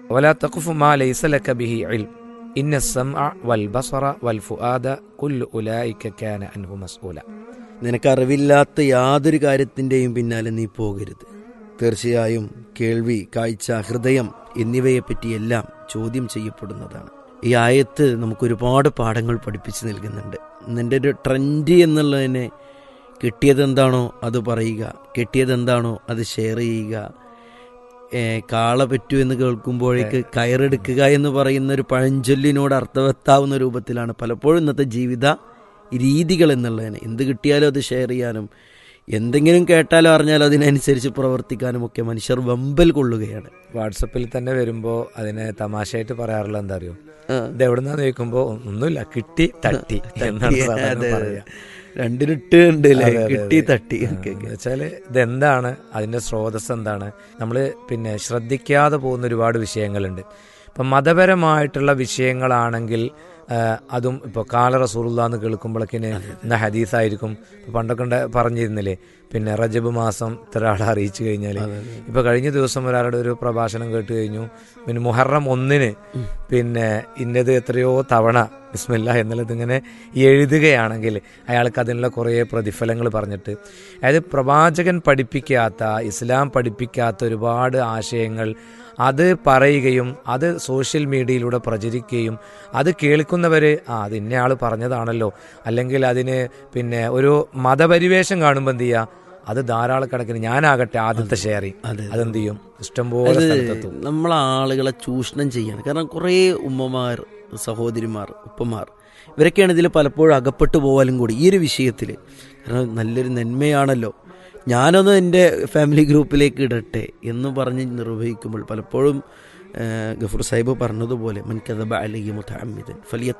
ولا تقف ما ليس لك به علم إن السمع والبصر والفؤاد كل أولئك كان عنه مسؤولا നിനക്കറിവില്ലാത്ത യാതൊരു കാര്യത്തിൻ്റെയും പിന്നാലെ നീ പോകരുത് തീർച്ചയായും കേൾവി കാഴ്ച ഹൃദയം എന്നിവയെപ്പറ്റിയെല്ലാം ചോദ്യം ചെയ്യപ്പെടുന്നതാണ് ഈ ആയത്ത് നമുക്ക് ഒരുപാട് പാഠങ്ങൾ പഠിപ്പിച്ചു നൽകുന്നുണ്ട് നിന്റെ ഒരു ട്രെൻഡ് എന്നുള്ളതിനെ കിട്ടിയതെന്താണോ അത് പറയുക കിട്ടിയതെന്താണോ അത് ഷെയർ ചെയ്യുക ഏ, കാള പറ്റൂ എന്ന് കേൾക്കുമ്പോഴേക്ക് കയറെടുക്കുക എന്ന് പറയുന്ന ഒരു പഴഞ്ചൊല്ലിനോട് അർത്ഥവത്താവുന്ന രൂപത്തിലാണ് പലപ്പോഴും ഇന്നത്തെ ജീവിത രീതികൾ എന്നുള്ളതിന് എന്ത് കിട്ടിയാലും അത് ഷെയർ ചെയ്യാനും എന്തെങ്കിലും കേട്ടാലോ അറിഞ്ഞാലോ അതിനനുസരിച്ച് പ്രവർത്തിക്കാനും ഒക്കെ മനുഷ്യർ വമ്പൽ കൊള്ളുകയാണ് വാട്സപ്പിൽ തന്നെ വരുമ്പോൾ അതിനെ തമാശയായിട്ട് പറയാറുള്ള എന്താ അറിയോ ആ. ഇത് എവിടുന്നാന്ന് ചോദിക്കുമ്പോൾ ഒന്നുമില്ല കിട്ടി തട്ടി എന്നാണ് സാധാരണ അതെ, പറയാ രണ്ടിനിട്ട് ഉണ്ട് അല്ലേ അതെ, അതെ, കിട്ടി അതെ. തട്ടി ആ, ഓക്കെ എന്ന് വെച്ചാല് ഇതെന്താണ് അതിന്റെ സ്രോതസ് എന്താണ് നമ്മൾ പിന്നെ ശ്രദ്ധിക്കാതെ പോകുന്ന ഒരുപാട് വിഷയങ്ങളുണ്ട് ഇപ്പം മതപരമായിട്ടുള്ള വിഷയങ്ങളാണെങ്കിൽ ആ, അതും ഇപ്പോൾ കാല റസൂറുള്ള എന്ന് കേൾക്കുമ്പോഴേക്കിന് ഇന്ന ഹദീസായിരിക്കും ഇപ്പൊ പണ്ടൊക്കെ ഉണ്ട് പറഞ്ഞിരുന്നില്ലേ പിന്നെ റജബ് മാസം ഇത്ര ആളെ അറിയിച്ചു കഴിഞ്ഞാൽ ഇപ്പൊ കഴിഞ്ഞ ദിവസം ഒരാളുടെ ഒരു പ്രഭാഷണം കേട്ട് കഴിഞ്ഞു പിന്നെ മുഹറം ഒന്നിന് പിന്നെ ഇന്നത് എത്രയോ തവണ ബിസ്മില്ല എന്നുള്ളത് ഇങ്ങനെ എഴുതുകയാണെങ്കിൽ അയാൾക്ക് അതിനുള്ള കുറേ പ്രതിഫലങ്ങൾ പറഞ്ഞിട്ട് അതായത് പ്രവാചകൻ പഠിപ്പിക്കാത്ത ഇസ്ലാം പഠിപ്പിക്കാത്ത ഒരുപാട് ആശയങ്ങൾ അത് പറയുകയും അത് സോഷ്യൽ മീഡിയയിലൂടെ പ്രചരിക്കുകയും അത് കേൾക്കുന്നവര് ആ അത് ഇന്നയാൾ പറഞ്ഞതാണല്ലോ അല്ലെങ്കിൽ അതിന് പിന്നെ ഒരു മതപരിവേഷം കാണുമ്പോൾ എന്ത് ചെയ്യുക അത് ധാരാളക്കണക്കിന് ഞാനാകട്ടെ ആദ്യത്തെ ഷെയറിങ് അതെ. അതെന്ത് ചെയ്യും ഇഷ്ടംപോലെ അത് സ്ഥലത്തെത്തും നമ്മളെ ആളുകളെ ചൂഷണം ചെയ്യാണ് കാരണം കുറേ ഉമ്മമാർ സഹോദരിമാർ ഉപ്പമാർ ഇവരൊക്കെയാണ് ഇതിൽ പലപ്പോഴും അകപ്പെട്ടു പോവാലും കൂടി ഈ ഒരു വിഷയത്തിൽ കാരണം നല്ലൊരു നന്മയാണല്ലോ ഞാനൊന്ന് എൻ്റെ ഫാമിലി ഗ്രൂപ്പിലേക്ക് ഇടട്ടെ എന്ന് പറഞ്ഞ് നിർവഹിക്കുമ്പോൾ പലപ്പോഴും ആ, ഗഫൂർ സാഹിബ് പറഞ്ഞതുപോലെ മൻകഥബ അലഹി മുത്തഅമ്മിദൻ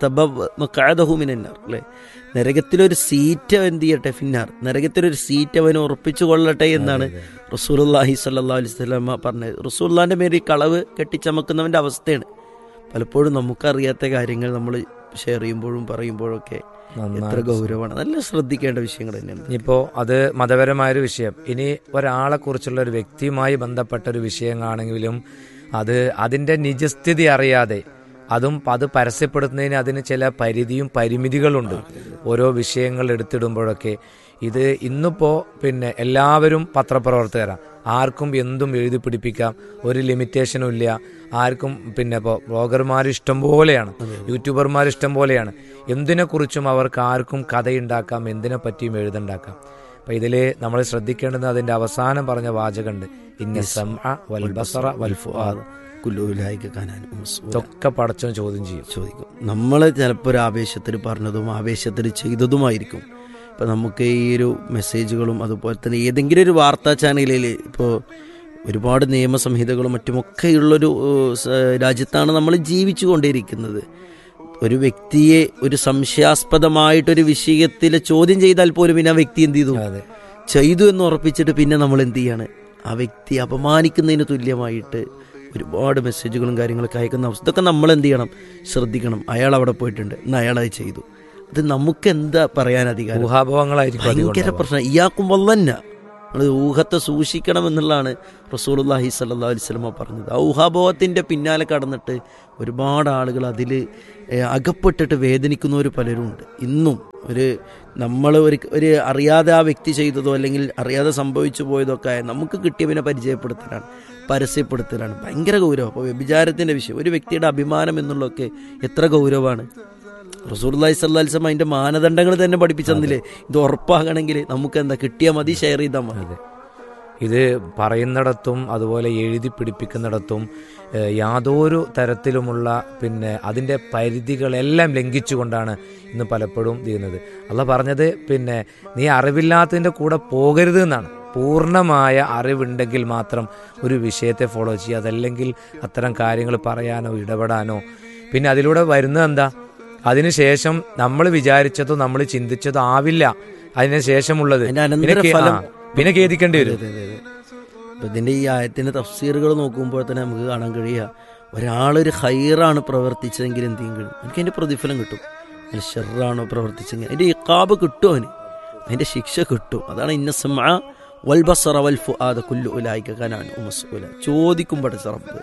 ഫലിയത്തബഹു മിനന്നാർ അല്ലേ നരകത്തിലൊരു സീറ്റ് അവൻ എന്ത് ചെയ്യട്ടെ ഫിന്നാർ നരകത്തിലൊരു സീറ്റ് അവൻ ഉറപ്പിച്ചു കൊള്ളട്ടെ എന്നാണ് റസൂലുള്ളാഹി സ്വല്ലല്ലാഹു അലൈഹി വസല്ലമ പറഞ്ഞത് റസൂലുള്ളാന്റെ മേലെ ഈ കളവ് കെട്ടിച്ചമക്കുന്നവന്റെ അവസ്ഥയാണ് പലപ്പോഴും നമുക്കറിയാത്ത കാര്യങ്ങൾ നമ്മൾ ഷെയർ ചെയ്യുമ്പോഴും പറയുമ്പോഴും ഒക്കെ എത്ര ഗൗരവമാണ് നല്ല ശ്രദ്ധിക്കേണ്ട വിഷയങ്ങൾ തന്നെയാണ് ഇനിയിപ്പോൾ അത് മതപരമായൊരു വിഷയം ഇനി ഒരാളെ കുറിച്ചുള്ള ഒരു വ്യക്തിയുമായി ബന്ധപ്പെട്ട ഒരു വിഷയമാണെങ്കിലും അത് അതിൻ്റെ നിജസ്ഥിതി അറിയാതെ അതും അത് പരസ്യപ്പെടുത്തുന്നതിന് അതിന് ചില പരിധിയും പരിമിതികളുണ്ട് ഓരോ വിഷയങ്ങൾ എടുത്തിടുമ്പോഴൊക്കെ ഇത് ഇന്നിപ്പോൾ പിന്നെ എല്ലാവരും പത്രപ്രവർത്തകരാണ് ആർക്കും എന്തും എഴുതി പിടിപ്പിക്കാം ഒരു ലിമിറ്റേഷനും ഇല്ല ആർക്കും പിന്നെ ഇപ്പോൾ ബ്ലോഗർമാർ ഇഷ്ടം പോലെയാണ് യൂട്യൂബർമാർ ഇഷ്ടം പോലെയാണ് എന്തിനെക്കുറിച്ചും അവർക്ക് ആർക്കും കഥയുണ്ടാക്കാം എന്തിനെ പറ്റിയും എഴുതുണ്ടാക്കാം അപ്പൊ ഇതില് നമ്മൾ ശ്രദ്ധിക്കേണ്ടത് അതിന്റെ അവസാനം പറഞ്ഞ വാചകമുണ്ട് ഇന്ന സംഅ വൽ ബസറ വൽ ഫുആദ് കുല്ലൂലായിക കാണാനും മസ്ഊല. ഇതൊക്കെ പടച്ചോൻ ചോദ്യം ചെയ്യും ചോദിക്കും നമ്മൾ ചിലപ്പോൾ ഒരു ആവേശത്തിൽ പറഞ്ഞതും ആവേശത്തിൽ ചെയ്തതുമായിരിക്കും ഇപ്പം നമുക്ക് ഈ ഒരു മെസ്സേജുകളും അതുപോലെ തന്നെ ഏതെങ്കിലും ഒരു വാർത്താ ചാനലിൽ ഇപ്പോൾ ഒരുപാട് നിയമസംഹിതകളും മറ്റുമൊക്കെയുള്ളൊരു ഏഹ്, സ- രാജ്യത്താണ് നമ്മൾ ജീവിച്ചു കൊണ്ടിരിക്കുന്നത് ഒരു വ്യക്തിയെ ഒരു സംശയാസ്പദമായിട്ടൊരു വിഷയത്തിൽ ചോദ്യം ചെയ്താൽ പോലും പിന്നെ ആ വ്യക്തി എന്ത് ചെയ്തു അതെ ചെയ്തു എന്ന് ഉറപ്പിച്ചിട്ട് പിന്നെ നമ്മൾ എന്ത് ചെയ്യാണ് ആ വ്യക്തി അപമാനിക്കുന്നതിന് തുല്യമായിട്ട് ഒരുപാട് മെസ്സേജുകളും കാര്യങ്ങളൊക്കെ അയക്കുന്ന അവസ്ഥ ഇതൊക്കെ നമ്മൾ എന്ത് ചെയ്യണം ശ്രദ്ധിക്കണം അയാൾ അവിടെ പോയിട്ടുണ്ട് എന്ന് അയാൾ അത് ചെയ്തു അത് നമുക്ക് എന്താ പറയാൻ അധികാരം ഊഹാഭവങ്ങളായിരിക്കും അധികം ഭയങ്കര ഉണ്ടാവുക. പ്രശ്നം ഇയാൾക്കും വല്ലന്ന നമ്മൾ ഊഹത്തെ സൂക്ഷിക്കണം എന്നുള്ളതാണ് റസൂലുള്ളാഹി സ്വല്ലല്ലാഹു അലൈഹി വസല്ലമ പറഞ്ഞത് ആ ഊഹാബോധത്തിന്റെ പിന്നാലെ കടന്നിട്ട് ഒരുപാട് ആളുകൾ അതിൽ അകപ്പെട്ടിട്ട് വേദനിക്കുന്നവർ പലരും ഉണ്ട് ഇന്നും ഒരു നമ്മൾ ഒരു ഒരു അറിയാതെ ആ വ്യക്തി ചെയ്തതോ അല്ലെങ്കിൽ അറിയാതെ സംഭവിച്ചു പോയതോ ഒക്കെ ആയ നമുക്ക് കിട്ടിയവനെ പരിചയപ്പെടുത്തലാണ് പരസ്യപ്പെടുത്തലാണ് ഭയങ്കര ഗൗരവം അപ്പോൾ വ്യഭിചാരത്തിന്റെ വിഷയം ഒരു വ്യക്തിയുടെ അഭിമാനം എന്നുള്ളതൊക്കെ എത്ര ഗൗരവമാണ് റസൂർലായി സല്ലാസ്ലം അതിന്റെ മാനദണ്ഡങ്ങൾ തന്നെ പഠിപ്പിച്ചെന്നില്ലേ ഇത് ഉറപ്പാകണമെങ്കിൽ നമുക്ക് എന്താ കിട്ടിയാൽ മതി ഷെയർ ചെയ്താൽ മതി അതെ ഇത് പറയുന്നിടത്തും അതുപോലെ എഴുതി പിടിപ്പിക്കുന്നിടത്തും ഏഹ്, യാതൊരു തരത്തിലുമുള്ള പിന്നെ അതിൻ്റെ പരിധികളെല്ലാം ലംഘിച്ചുകൊണ്ടാണ് ഇന്ന് പലപ്പോഴും ചെയ്യുന്നത് അല്ല പറഞ്ഞത് പിന്നെ നീ അറിവില്ലാത്തതിൻ്റെ കൂടെ പോകരുത് എന്നാണ് പൂർണ്ണമായ അറിവുണ്ടെങ്കിൽ മാത്രം ഒരു വിഷയത്തെ ഫോളോ ചെയ്യുക അതല്ലെങ്കിൽ അത്തരം കാര്യങ്ങൾ പറയാനോ ഇടപെടാനോ പിന്നെ അതിലൂടെ വരുന്നത് എന്താ അതിനുശേഷം നമ്മൾ വിചാരിച്ചതോ നമ്മൾ ചിന്തിച്ചതോ ആവില്ല അതിന് ശേഷമുള്ളത് അതിന്റെ പിന്നെ കേ- അനന്തരഫലം ആ, പിന്നെ ഖേദിക്കേണ്ടി വരും അതെ, അതെ, അതെ. അപ്പൊ ഇതിന്റെ ഈ ആയത്തിന്റെ തഫ്സീറുകൾ നോക്കുമ്പോൾ തന്നെ നമുക്ക് കാണാൻ കഴിയുക ഒരാളൊരു ഹൈറാണ് പ്രവർത്തിച്ചതെങ്കിൽ എന്ത് ചെയ്യും കഴിയും എനിക്ക് അതിന്റെ പ്രതിഫലം കിട്ടും അതിൽ ഷെറാണോ പ്രവർത്തിച്ചെങ്കിൽ അതിന്റെ ഇക്കാബ് കിട്ടും അവന് അതിന്റെ ശിക്ഷ കിട്ടും അതാണ് ഇന്നസമ വൽബസറ വൽ ഫുആദ കുല്ലു ഉലായിക കനാൻ ഉമസ്ഊല ചോദിക്കും പടച്ച റബ്ബ്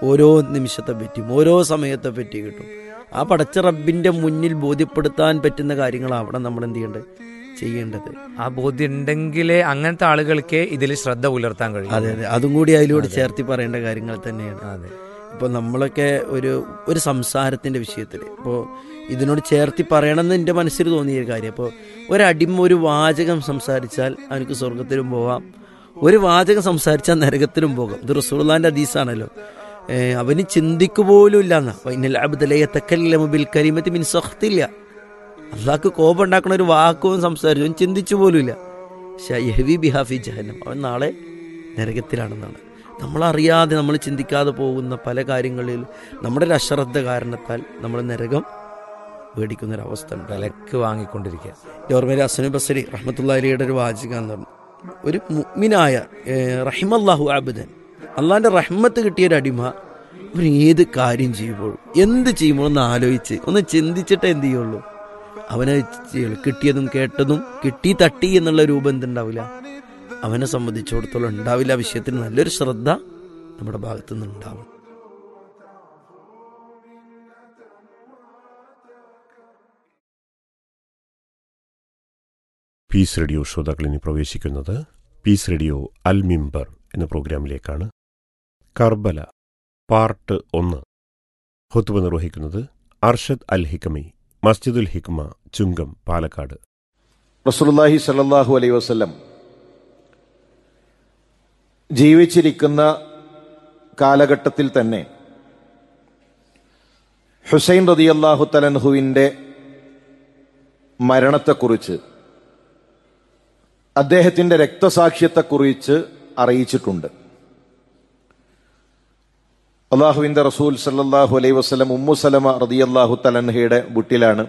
ഓരോ നിമിഷത്തെ പറ്റിയും ഓരോ സമയത്തെ പറ്റി കിട്ടും ആ പടച്ച റബ്ബിന്റെ മുന്നിൽ ബോധ്യപ്പെടുത്താൻ പറ്റുന്ന കാര്യങ്ങളാണ് അവിടെ നമ്മൾ എന്ത് ചെയ്യേണ്ടത് ചെയ്യേണ്ടത് ആ ബോധ്യം ഉണ്ടെങ്കിലേ അങ്ങനത്തെ ആളുകൾക്ക് ഇതിൽ ശ്രദ്ധ പുലർത്താൻ കഴിയും അതെ അതെ അതും കൂടി അതിലൂടെ ചേർത്തി പറയേണ്ട കാര്യങ്ങൾ തന്നെയാണ് അതെ ഇപ്പോൾ നമ്മളൊക്കെ ഒരു ഒരു സംസാരത്തിൻ്റെ വിഷയത്തിൽ ഇപ്പോൾ ഇതിനോട് ചേർത്തി പറയണമെന്ന് എൻ്റെ മനസ്സിൽ തോന്നിയ ഒരു കാര്യം അപ്പോൾ ഒരടിമ ഒരു വാചകം സംസാരിച്ചാൽ അവനക്ക് സ്വർഗത്തിലും പോവാം ഒരു വാചകം സംസാരിച്ചാൽ നരകത്തിലും പോകാം ഇത് റസൂർലാൻ്റെ അതീസാണല്ലോ ഏഹ് അവന് ചിന്തിക്കു പോലും ഇല്ല എന്നാ ഇന്നലെ അബ്ദലയത്തക്കല്ലിൽ കരിമത്തി മിൻ സഖത്തില്ല അള്ളാഹ്ക്ക് കോപം ഉണ്ടാക്കുന്ന ഒരു വാക്കും സംസാരിച്ചു അവൻ ചിന്തിച്ചു പോലുമില്ല ഷഹവി ബിഹാഫി ജഹന്നം അവൻ നാളെ നരകത്തിലാണെന്നാണ് നമ്മളറിയാതെ നമ്മൾ ചിന്തിക്കാതെ പോകുന്ന പല കാര്യങ്ങളിൽ നമ്മുടെ ഒരു അശ്രദ്ധ കാരണത്താൽ നമ്മൾ നരകം മേടിക്കുന്ന ഒരു അവസ്ഥ ഉണ്ട് വിലക്ക് വാങ്ങിക്കൊണ്ടിരിക്കുക ഓർമ്മയിൽ അസനു ബസരി റഹ്മത്തുള്ള അലിയുടെ ഒരു വാചകം എന്ന് പറഞ്ഞു ഒരു മുഅ്മിനായ ഏഹ്, റഹിമല്ലാഹു ആബുദൻ അള്ളാന്റെ റഹ്മത്ത് കിട്ടിയ ഒരു അടിമ അവൻ ഏത് കാര്യം ചെയ്യുമ്പോഴും എന്ത് ചെയ്യുമ്പോൾ ഒന്ന് ആലോചിച്ച് ഒന്ന് ചിന്തിച്ചിട്ടേ എന്ത് ചെയ്യുള്ളൂ അവനെ ചെയ്യുള്ളൂ കിട്ടിയതും കേട്ടതും കിട്ടി തട്ടി എന്നുള്ള രൂപം എന്തുണ്ടാവില്ല അവനെ സംബന്ധിച്ചിടത്തോളം ഉണ്ടാവില്ല ആ വിഷയത്തിൽ നല്ലൊരു ശ്രദ്ധ നമ്മുടെ ഭാഗത്തു നിന്ന് ഉണ്ടാവും പീസ് റേഡിയോ ശ്രോതാക്കൾ ഇനി പ്രവേശിക്കുന്നത് പീസ് റേഡിയോ അൽ മിമ്പർ എന്ന പ്രോഗ്രാമിലേക്കാണ് കർബല പാർട്ട് ഒന്ന് ഹുത്തുബ നിർവഹിക്കുന്നത് അർഷദ് അൽ ഹിക്കമി മസ്ജിദുൽ ഹിക്മ ചുങ്കം പാലക്കാട് റസൂലുള്ളാഹി സല്ലല്ലാഹു അലൈഹി വസല്ലം ജീവിച്ചിരിക്കുന്ന കാലഘട്ടത്തിൽ തന്നെ ഹുസൈൻ റതിയല്ലാഹു തലൻഹുവിൻ്റെ മരണത്തെക്കുറിച്ച് അദ്ദേഹത്തിൻ്റെ രക്തസാക്ഷ്യത്തെക്കുറിച്ച് അറിയിച്ചിട്ടുണ്ട് അള്ളാഹുവിൻ്റെ റസൂൽ സല്ലല്ലാഹു അലൈഹി വസല്ലം ഉമ്മു സലമ റതിയല്ലാഹു തലൻഹയുടെ വീട്ടിലാണ്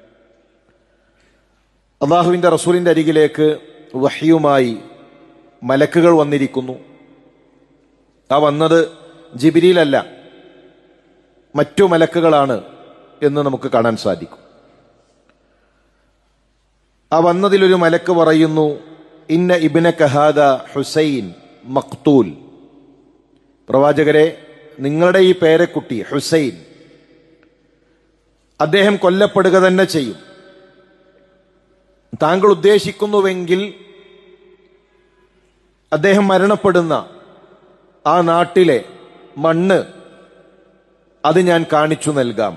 അള്ളാഹുവിൻ്റെ റസൂലിൻ്റെ അരികിലേക്ക് വഹ്യുമായി മലക്കുകൾ വന്നിരിക്കുന്നു ആ വന്നത് ജിബിരിയിലല്ല മറ്റു മലക്കുകളാണ് എന്ന് നമുക്ക് കാണാൻ സാധിക്കും ആ വന്നതിലൊരു മലക്ക് പറയുന്നു ഇന്ന ഇബിന കഹാദ ഹുസൈൻ മക്തൂൽ പ്രവാചകരെ നിങ്ങളുടെ ഈ പേരക്കുട്ടി ഹുസൈൻ അദ്ദേഹം കൊല്ലപ്പെടുക തന്നെ ചെയ്യും താങ്കൾ ഉദ്ദേശിക്കുന്നുവെങ്കിൽ അദ്ദേഹം മരണപ്പെടുന്ന ആ നാട്ടിലെ മണ്ണ് അത് ഞാൻ കാണിച്ചു നൽകാം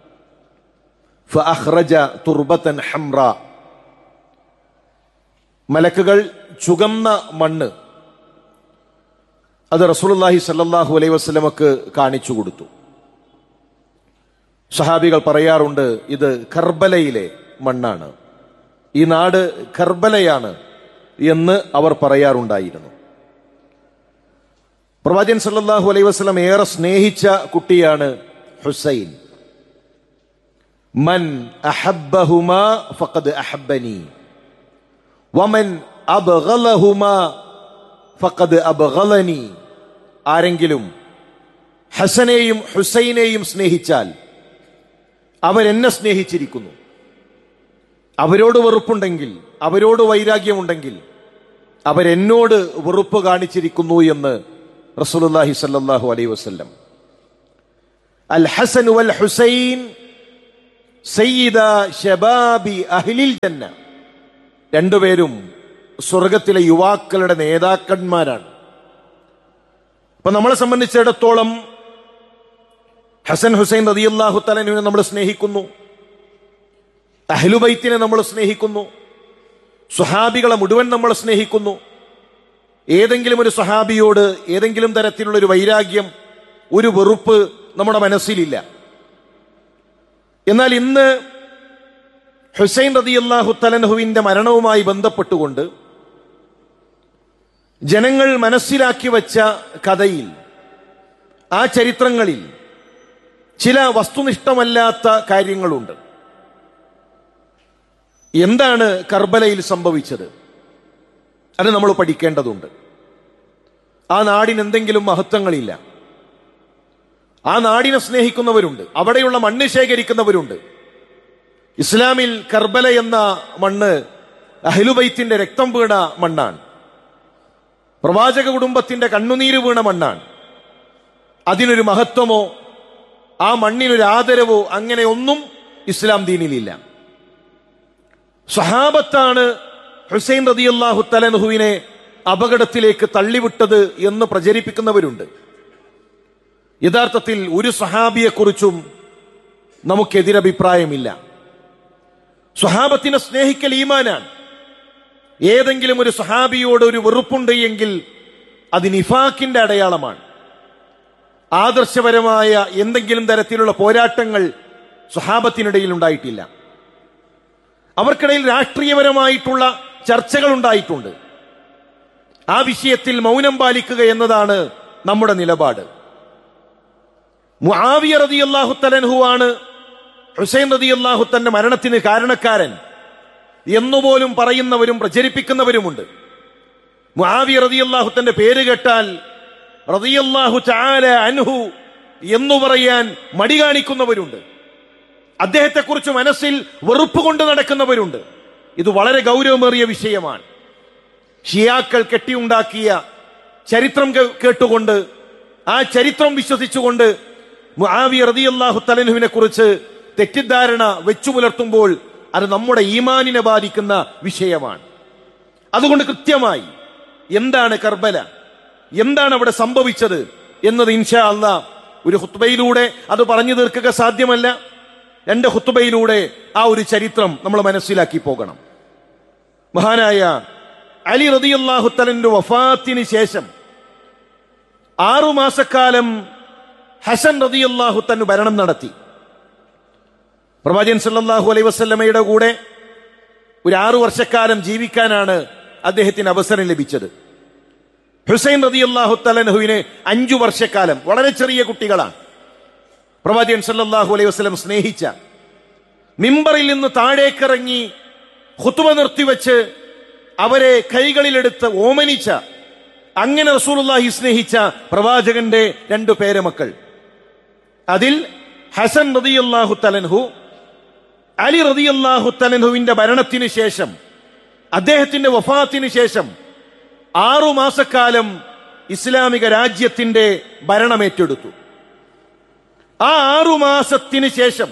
ഫഅഖ്റജ തുർബത്തൻ ഹംറ മലക്കുകൾ ചുകന്ന മണ്ണ് അത് റസൂലുള്ളാഹി സല്ലല്ലാഹു അലൈഹി വസല്ലമക്ക് കാണിച്ചു കൊടുത്തു സഹാബികൾ പറയാറുണ്ട് ഇത് കർബലയിലെ മണ്ണാണ് ഈ നാട് കർബലയാണ് എന്ന് അവർ പറയാറുണ്ടായിരുന്നു പ്രവാചകൻ സല്ലല്ലാഹു അലൈഹി വസല്ലം ഏറെ സ്നേഹിച്ച കുട്ടിയാണ് ഹുസൈൻ മൻ അഹബ്ബഹുമാ ഫഖദ് അഹബ്ബനി വമൻ അബ്ഗലഹുമാ ഫഖദ് അബ്ഗലനി ആരെങ്കിലും ഹസനെയും ഹുസൈനെയും സ്നേഹിച്ചാൽ അവരെന്നെ സ്നേഹിച്ചിരിക്കുന്നു അവരോട് വെറുപ്പുണ്ടെങ്കിൽ അവരോട് വൈരാഗ്യമുണ്ടെങ്കിൽ അവരെന്നോട് വെറുപ്പ് കാണിച്ചിരിക്കുന്നു എന്ന് റസൂലുള്ളാഹി സല്ലല്ലാഹു അലൈഹി വസല്ലം അൽ ഹസൻ വൽ ഹുസൈൻ സയ്യിദ ശബാബി അഹ്ലിൽ ജന്ന രണ്ടുപേരും സ്വർഗത്തിലെ യുവാക്കളുടെ നേതാക്കന്മാരാണ് അപ്പൊ നമ്മളെ സംബന്ധിച്ചിടത്തോളം ഹസൻ ഹുസൈൻ റതിയല്ലാഹു തലനുവിനെ നമ്മൾ സ്നേഹിക്കുന്നു അഹ്ലുബൈത്തിനെ നമ്മൾ സ്നേഹിക്കുന്നു സുഹാബികളെ മുഴുവൻ നമ്മൾ സ്നേഹിക്കുന്നു ഏതെങ്കിലും ഒരു സഹാബിയോട് ഏതെങ്കിലും തരത്തിലുള്ള ഒരു വൈരാഗ്യം ഒരു വെറുപ്പ് നമ്മുടെ മനസ്സിലില്ല എന്നാൽ ഇന്ന് ഹുസൈൻ റതിയല്ലാഹു തലൻഹുവിന്റെ മരണവുമായി ബന്ധപ്പെട്ടുകൊണ്ട് ജനങ്ങൾ മനസ്സിലാക്കി വച്ച കഥയിൽ ആ ചരിത്രങ്ങളിൽ ചില വസ്തുനിഷ്ഠമല്ലാത്ത കാര്യങ്ങളുണ്ട് എന്താണ് കർബലയിൽ സംഭവിച്ചത് അത് നമ്മൾ പഠിക്കേണ്ടതുണ്ട് ആ നാടിന് എന്തെങ്കിലും മഹത്വങ്ങളില്ല ആ നാടിനെ സ്നേഹിക്കുന്നവരുണ്ട് അവിടെയുള്ള മണ്ണ് ശേഖരിക്കുന്നവരുണ്ട് ഇസ്ലാമിൽ കർബല എന്ന മണ്ണ് അഹ്ലുബൈത്തിന്റെ രക്തം വീണ മണ്ണാണ് പ്രവാചക കുടുംബത്തിന്റെ കണ്ണുനീര് വീണ മണ്ണാണ് അതിനൊരു മഹത്വമോ ആ മണ്ണിനൊരു ആദരവോ അങ്ങനെ ഒന്നും ഇസ്ലാം ദീനിലില്ല സ്വഹാബത്താണ് ഹുസൈൻ റതിയല്ലാഹു തലൻഹുവിനെ അപകടത്തിലേക്ക് തള്ളിവിട്ടത് എന്ന് പ്രചരിപ്പിക്കുന്നവരുണ്ട് യഥാർത്ഥത്തിൽ ഒരു സഹാബിയെക്കുറിച്ചും നമുക്കെതിരഭിപ്രായമില്ല സ്വഹാബത്തിനെ സ്നേഹിക്കൽ ഈമാനാണ് ഏതെങ്കിലും ഒരു സഹാബിയോട് ഒരു വെറുപ്പുണ്ട് എങ്കിൽ അത് നിഫാക്കിന്റെ അടയാളമാണ് ആദർശപരമായ എന്തെങ്കിലും തരത്തിലുള്ള പോരാട്ടങ്ങൾ സ്വഹാബത്തിനിടയിൽ ഉണ്ടായിട്ടില്ല അവർക്കിടയിൽ രാഷ്ട്രീയപരമായിട്ടുള്ള ചർച്ചകൾ ഉണ്ടായിട്ടുണ്ട് ആ വിഷയത്തിൽ മൗനം പാലിക്കുക എന്നതാണ് നമ്മുടെ നിലപാട് മുആവിയ റളിയല്ലാഹു തലൻഹു ആണ് ഹുസൈൻ റളിയല്ലാഹു തന്റെ മരണത്തിന് കാരണക്കാരൻ എന്നുപോലും പറയുന്നവരും പ്രചരിപ്പിക്കുന്നവരുമുണ്ട് മുആവിയ റളിയല്ലാഹു തന്റെ പേര് കേട്ടാൽ റളിയല്ലാഹു തആല അൻഹു എന്നു പറയാൻ മടി കാണിക്കുന്നവരുണ്ട് അദ്ദേഹത്തെക്കുറിച്ച് മനസ്സിൽ വെറുപ്പ് കൊണ്ട് നടക്കുന്നവരുണ്ട് ഇത് വളരെ ഗൗരവമേറിയ വിഷയമാണ് ഷിയാക്കൾ കെട്ടിയുണ്ടാക്കിയ ചരിത്രം കേ- കേട്ടുകൊണ്ട് ആ ചരിത്രം വിശ്വസിച്ചുകൊണ്ട് മുആവിയ റളിയല്ലാഹു തലനുവിനെ കുറിച്ച് തെറ്റിദ്ധാരണ വെച്ചു പുലർത്തുമ്പോൾ അത് നമ്മുടെ ഈമാനിനെ ബാധിക്കുന്ന വിഷയമാണ് അതുകൊണ്ട് കൃത്യമായി എന്താണ് കർബല എന്താണ് അവിടെ സംഭവിച്ചത് എന്നത് ഇൻഷാ അല്ല ഒരു ഹുത്തുബയിലൂടെ അത് പറഞ്ഞു തീർക്കുക സാധ്യമല്ല രണ്ട് ഹുത്തുബയിലൂടെ ആ ഒരു ചരിത്രം നമ്മൾ മനസ്സിലാക്കി പോകണം മഹാനായ അലി റതിയല്ലാഹു തലന്റെ വഫാത്തിന് ശേഷം ആറു മാസക്കാലം ഹസൻ റതിയല്ലാഹു തന്നു ഭരണം നടത്തി പ്രവാചകൻ സല്ലല്ലാഹു അലൈഹി വസല്ലമയുടെ കൂടെ ഒരു ആറു വർഷക്കാലം ജീവിക്കാനാണ് അദ്ദേഹത്തിന് അവസരം ലഭിച്ചത് ഹുസൈൻ റതിയല്ലാഹു തലൻഹുവിന് അഞ്ചു വർഷക്കാലം വളരെ ചെറിയ കുട്ടികളാണ് പ്രവാചകൻ സല്ലല്ലാഹു അലൈഹി വസല്ലം സ്നേഹിച്ച മിമ്പറിൽ നിന്ന് താഴേക്കിറങ്ങി ഹുത്തുവ നിർത്തിവെച്ച് അവരെ കൈകളിലെടുത്ത് ഓമനിച്ച അങ്ങനെ റസൂലുള്ളാഹി സ്നേഹിച്ച പ്രവാചകന്റെ രണ്ടു പേരമക്കൾ അതിൽ ഹസൻ റതിയല്ലാഹു തലൻഹു അലി റതിയല്ലാഹു തലൻഹുവിന്റെ ഭരണത്തിന് ശേഷം അദ്ദേഹത്തിന്റെ വഫാത്തിന് ശേഷം ആറു മാസക്കാലം ഇസ്ലാമിക രാജ്യത്തിന്റെ ഭരണമേറ്റെടുത്തു ആ ആറു മാസത്തിന് ശേഷം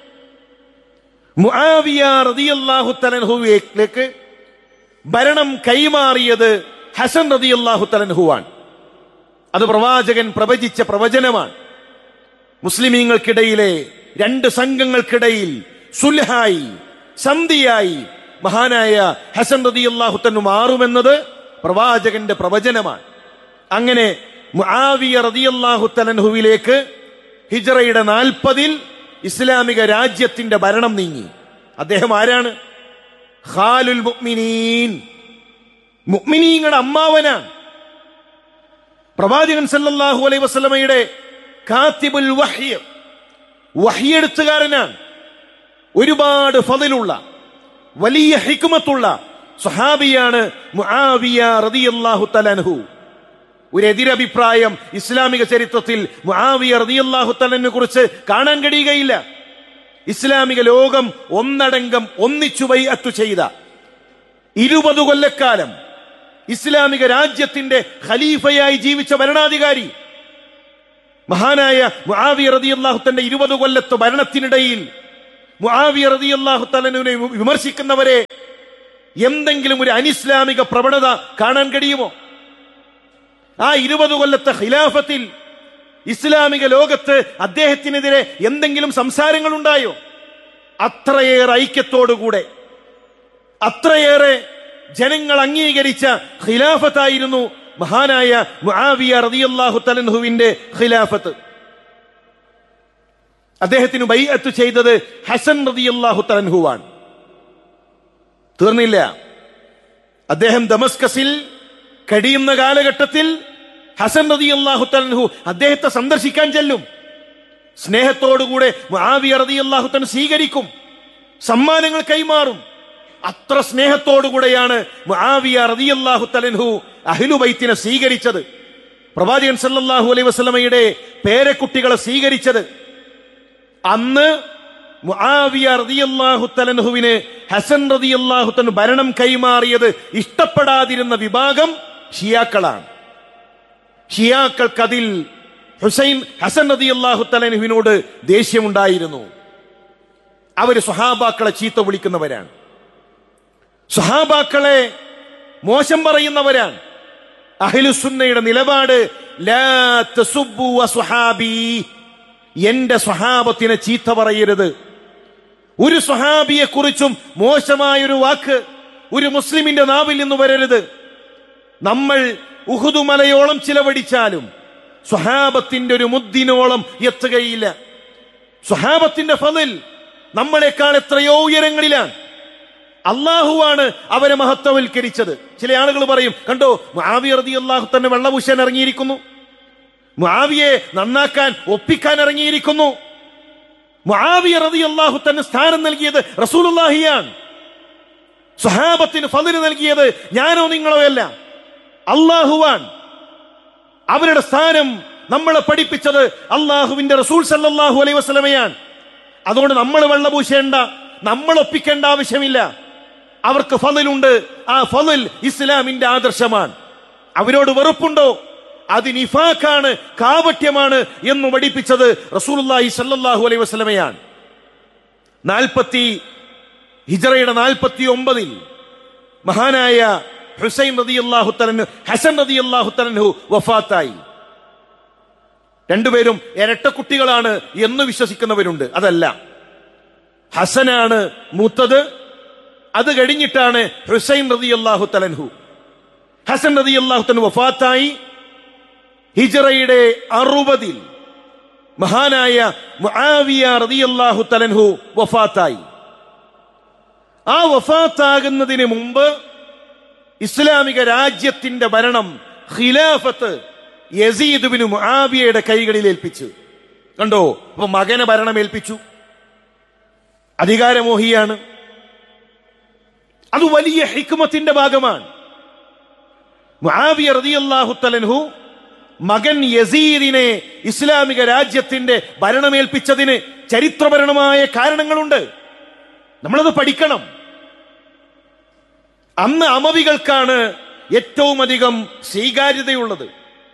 മുആവിയ റളിയല്ലാഹു തലൻഹുവിലേക്ക് ഭരണം കൈമാറിയത് ഹസൻ റളിയല്ലാഹു തലൻഹുവാണ് അത് പ്രവാചകൻ പ്രവചിച്ച പ്രവചനമാണ് മുസ്ലിമീങ്ങൾക്കിടയിലെ രണ്ട് സംഘങ്ങൾക്കിടയിൽ സുൽഹായി സന്ധിയായി മഹാനായ ഹസൻ റളിയല്ലാഹു തന്നു മാറുമെന്നത് പ്രവാചകന്റെ പ്രവചനമാണ് അങ്ങനെ മുആവിയ റളിയല്ലാഹു തലൻഹുവിലേക്ക് ഹിജറയുടെ നാൽപ്പതിൽ ഇസ്ലാമിക രാജ്യത്തിന്റെ ഭരണം നീങ്ങി അദ്ദേഹം ആരാണ് ഖാലുൽ മുഅ്മിനീൻ മുഅ്മിനീങ്ങളുടെ അമ്മാവനാണ് പ്രവാചകൻ സല്ലല്ലാഹു അലൈഹി വസല്ലമയുടെ കാത്തിബുൽ വഹ്യ വഹിയെടുത്തുകാരനാണ് ഒരുപാട് ഫതിലുള്ള വലിയ ഹിക്മത്തുള്ള സ്വഹാബിയാണ് മുആവിയ റളിയല്ലാഹു തലൻഹു ഒരു എതിരഭിപ്രായം ഇസ്ലാമിക ചരിത്രത്തിൽ മുആവിയ റളിയല്ലാഹു തലനെ കുറിച്ച് കാണാൻ കഴിയുകയില്ല ഇസ്ലാമിക ലോകം ഒന്നടങ്കം ഒന്നിച്ചു ബൈഅത്ത് ചെയ്ത ഇരുപത് കൊല്ലക്കാലം ഇസ്ലാമിക രാജ്യത്തിന്റെ ഖലീഫയായി ജീവിച്ച ഭരണാധികാരി മഹാനായ മുആവിയ റളിയല്ലാഹു തന്റെ ഇരുപത് കൊല്ലത്ത് ഭരണത്തിനിടയിൽ മുആവിയ റളിയല്ലാഹു തലനുവിനെ വിമർശിക്കുന്നവരെ എന്തെങ്കിലും ഒരു അനിസ്ലാമിക പ്രവണത കാണാൻ കഴിയുമോ ആ ഇരുപത് കൊല്ലത്തെ ഖിലാഫത്തിൽ ഇസ്ലാമിക ലോകത്ത് അദ്ദേഹത്തിനെതിരെ എന്തെങ്കിലും സംസാരങ്ങൾ ഉണ്ടായോ അത്രയേറെ ഐക്യത്തോടുകൂടെ അത്രയേറെ ജനങ്ങൾ അംഗീകരിച്ച ഖിലാഫത്തായിരുന്നു മഹാനായ മുആവിയ റളിയല്ലാഹു തലൻഹുവിന്റെ ഖിലാഫത്ത് അദ്ദേഹത്തിന് ബൈഅത്ത് ചെയ്തത് ഹസൻ റളിയല്ലാഹു തലൻഹുവാണ് തീർന്നില്ല അദ്ദേഹം ദമസ്കസിൽ കഴിയുന്ന കാലഘട്ടത്തിൽ ഹസൻ റതി അള്ളാഹു തൻഹു അദ്ദേഹത്തെ സന്ദർശിക്കാൻ ചെല്ലും സ്നേഹത്തോടുകൂടെ മുആവിയ റതി അള്ളാഹു തൻ സ്വീകരിക്കും സമ്മാനങ്ങൾ കൈമാറും അത്ര സ്നേഹത്തോടുകൂടെയാണ് മുആവിയ റതി അള്ളാഹു തലൻഹു അഹിലുബൈത്തിനെ സ്വീകരിച്ചത് പ്രവാചകൻ സല്ലല്ലാഹു അലൈഹി വസല്ലമയുടെ പേരക്കുട്ടികളെ സ്വീകരിച്ചത് അന്ന് മുആവിയ റളിയല്ലാഹു തലൻഹുവിന് ഹസൻ റളിയല്ലാഹു തൻ ഭരണം കൈമാറിയത് ഇഷ്ടപ്പെടാതിരുന്ന വിഭാഗം ഷിയാക്കളാണ് ഷിയാക്കൾക്കതിൽ ഹുസൈൻ ഹസൻ റതി അള്ളാഹു തലനുവിനോട് ദേഷ്യമുണ്ടായിരുന്നു അവര് സ്വഹാബാക്കളെ ചീത്ത വിളിക്കുന്നവരാണ് സ്വഹാബാക്കളെ മോശം പറയുന്നവരാണ് അഹിലുസുന്നയുടെ നിലപാട് ലാ തസുബ്ബു അസ്വഹാബി എന്റെ സ്വഹാബത്തിനെ ചീത്ത പറയരുത് ഒരു സ്വഹാബിയെ കുറിച്ചും മോശമായൊരു വാക്ക് ഒരു മുസ്ലിമിന്റെ നാവിൽ നിന്ന് വരരുത് നമ്മൾ ഉഹുദു മലയോളം ചിലവടിച്ചാലും സ്വഹാബത്തിന്റെ ഒരു മുദ്ദിനോളം എത്തുകയില്ല സ്വഹാബത്തിന്റെ ഫതിൽ നമ്മളെക്കാൾ എത്രയോ ഉയരങ്ങളിലാണ് അള്ളാഹുവാണ് അവരെ മഹത്വവൽക്കരിച്ചത് ചില ആളുകൾ പറയും കണ്ടോ മുആവിയ റളിയല്ലാഹു തന്നെ വെള്ളപൂശാൻ ഇറങ്ങിയിരിക്കുന്നു മുആവിയെ നന്നാക്കാൻ ഒപ്പിക്കാൻ ഇറങ്ങിയിരിക്കുന്നു മുആവിയ റളിയല്ലാഹു തന്നെ സ്ഥാനം നൽകിയത് റസൂലുള്ളാഹിയാണ് സ്വഹാബത്തിന് ഫതിൽ നൽകിയത് ഞാനോ നിങ്ങളോ അല്ല അള്ളാഹുവാൻ അവരുടെ സ്ഥാനം നമ്മളെ പഠിപ്പിച്ചത് അള്ളാഹുവിന്റെ റസൂൽ സല്ലല്ലാഹു അലൈഹി വസല്ലമയാണ് അതുകൊണ്ട് നമ്മൾ വെള്ളപൂശേണ്ട നമ്മൾ ഒപ്പിക്കേണ്ട ആവശ്യമില്ല അവർക്ക് ഫതിലുണ്ട് ആ ഫതിൽ ഇസ്ലാമിന്റെ ആദർശമാണ് അവരോട് വെറുപ്പുണ്ടോ അത് നിഫാഖാണ് കാപട്യമാണ് എന്ന് പഠിപ്പിച്ചത് റസൂലുള്ളാഹി സല്ലല്ലാഹു അലൈഹി വസല്ലമയാണ് നാൽപ്പത്തി ഹിജറയുടെ നാൽപ്പത്തി ഒമ്പതിൽ മഹാനായ ഹുസൈൻ റതി അള്ളാഹു തലന് ഹസൻ റതി അള്ളാഹു തലൻഹു വഫാത്തായി രണ്ടുപേരും ഇരട്ട കുട്ടികളാണ് എന്ന് വിശ്വസിക്കുന്നവരുണ്ട് അതല്ല ഹസനാണ് മൂത്തത് അത് കഴിഞ്ഞിട്ടാണ് ഹുസൈൻ റതി അള്ളാഹു തലൻഹു ഹസൻ റതി അള്ളാഹു തലൻ വഫാത്തായി ഹിജറയുടെ അറുപതിൽ മഹാനായ മുആവിയ റളിയല്ലാഹു തലൻഹു വഫാത്തായി ആ വഫാത്താകുന്നതിന് മുമ്പ് ഇസ്ലാമിക രാജ്യത്തിന്റെ ഭരണം ഖിലാഫത്ത് യസീദ് ബിൻ മുആവിയയുടെ കൈകളിൽ ഏൽപ്പിച്ചു കണ്ടോ അപ്പൊ മകനെ ഭരണം ഏൽപ്പിച്ചു അധികാരമോഹിയാണ് അത് വലിയ ഹിക്മത്തിന്റെ ഭാഗമാണ് മുആവിയ റളിയല്ലാഹു തലൻഹു മകൻ യസീദിനെ ഇസ്ലാമിക രാജ്യത്തിന്റെ ഭരണമേൽപ്പിച്ചതിന് ചരിത്രപരമായ കാരണങ്ങളുണ്ട് നമ്മളത് പഠിക്കണം അന്ന് അമവികൾക്കാണ് ഏറ്റവും അധികം സ്വീകാര്യതയുള്ളത്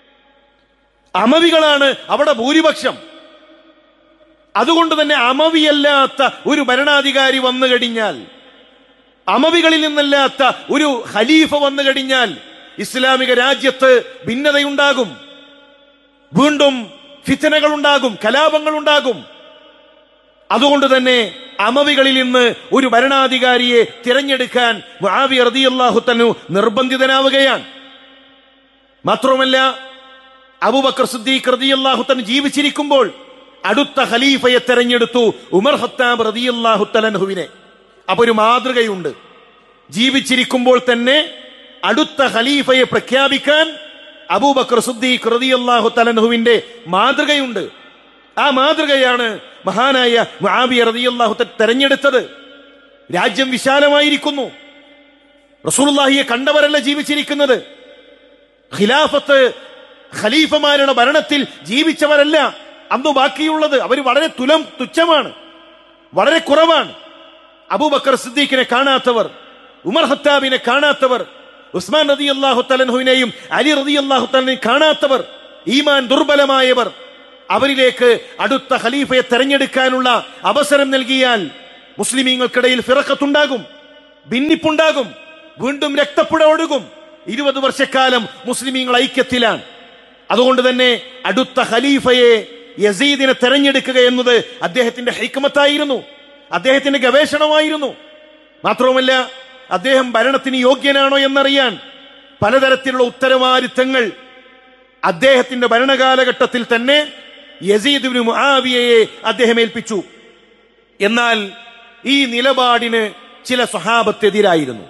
അമവികളാണ് അവിടെ ഭൂരിപക്ഷം അതുകൊണ്ട് തന്നെ അമവിയല്ലാത്ത ഒരു ഭരണാധികാരി വന്നു കഴിഞ്ഞാൽ അമവികളിൽ നിന്നല്ലാത്ത ഒരു ഖലീഫ വന്നു കഴിഞ്ഞാൽ ഇസ്ലാമിക രാജ്യത്ത് ഭിന്നതയുണ്ടാകും വീണ്ടും ഫിത്തനകൾ ഉണ്ടാകും കലാപങ്ങൾ ഉണ്ടാകും അതുകൊണ്ട് തന്നെ അമവികളിൽ നിന്ന് ഒരു ഭരണാധികാരിയെ തിരഞ്ഞെടുക്കാൻ മുആവിയ റളിയല്ലാഹു തന്നു നിർബന്ധിതനാവുകയാണ് മാത്രവുമല്ല അബൂബക്കർ സിദ്ദീഖ് റളിയല്ലാഹു തൻ ജീവിച്ചിരിക്കുമ്പോൾ അടുത്ത ഖലീഫയെ തെരഞ്ഞെടുത്തു ഉമർ ഹത്താബ് റളിയല്ലാഹു തലൻഹുവിനെ അപ്പൊ ഒരു മാതൃകയുണ്ട് ജീവിച്ചിരിക്കുമ്പോൾ തന്നെ അടുത്ത ഖലീഫയെ പ്രഖ്യാപിക്കാൻ അബൂബക്കർ സുദ്ദീഖ് റളിയല്ലാഹു തലൻഹുവിന്റെ മാതൃകയുണ്ട് ആ മാതൃകയാണ് മഹാനായ മുആവിയ റളിയല്ലാഹു ത- തെരഞ്ഞെടുത്തത് രാജ്യം വിശാലമായിരിക്കുന്നു റസൂലുള്ളാഹിയെ കണ്ടവരല്ല ജീവിച്ചിരിക്കുന്നത് ഖിലാഫത്ത് ഖലീഫമാരുടെ ഭരണത്തിൽ ജീവിച്ചവരല്ല അന്ന് ബാക്കിയുള്ളത് അവർ വളരെ തുലം തുച്ഛമാണ് വളരെ കുറവാണ് അബൂബക്കർ സിദ്ദീഖിനെ കാണാത്തവർ ഉമർ ഹത്താബിനെ കാണാത്തവർ ഉസ്മാൻ റതി അള്ളാഹു തലൻഹുവിനെയും അലി റതി അള്ളാഹു തലനെയും കാണാത്തവർ ഈമാൻ ദുർബലമായവർ അവരിലേക്ക് അടുത്ത ഖലീഫയെ തെരഞ്ഞെടുക്കാനുള്ള അവസരം നൽകിയാൽ മുസ്ലിമീങ്ങൾക്കിടയിൽ ഫിറക്കത്തുണ്ടാകും ഭിന്നിപ്പുണ്ടാകും വീണ്ടും രക്തപ്പുഴ ഒഴുകും ഇരുപത് വർഷക്കാലം മുസ്ലിമീങ്ങൾ ഐക്യത്തിലാണ് അതുകൊണ്ട് തന്നെ അടുത്ത ഖലീഫയെ യസീദിനെ തെരഞ്ഞെടുക്കുക എന്നത് അദ്ദേഹത്തിന്റെ ഹൈക്കമത്തായിരുന്നു അദ്ദേഹത്തിന്റെ ഗവേഷണമായിരുന്നു മാത്രവുമല്ല അദ്ദേഹം ഭരണത്തിന് യോഗ്യനാണോ എന്നറിയാൻ പലതരത്തിലുള്ള ഉത്തരവാദിത്തങ്ങൾ അദ്ദേഹത്തിന്റെ ഭരണകാലഘട്ടത്തിൽ തന്നെ യസീദ് ബിൻ മുആവിയയെ അദ്ദേഹം ഏൽപ്പിച്ചു എന്നാൽ ഈ നിലപാടിന് ചില സ്വഹാബത്തെതിരായിരുന്നു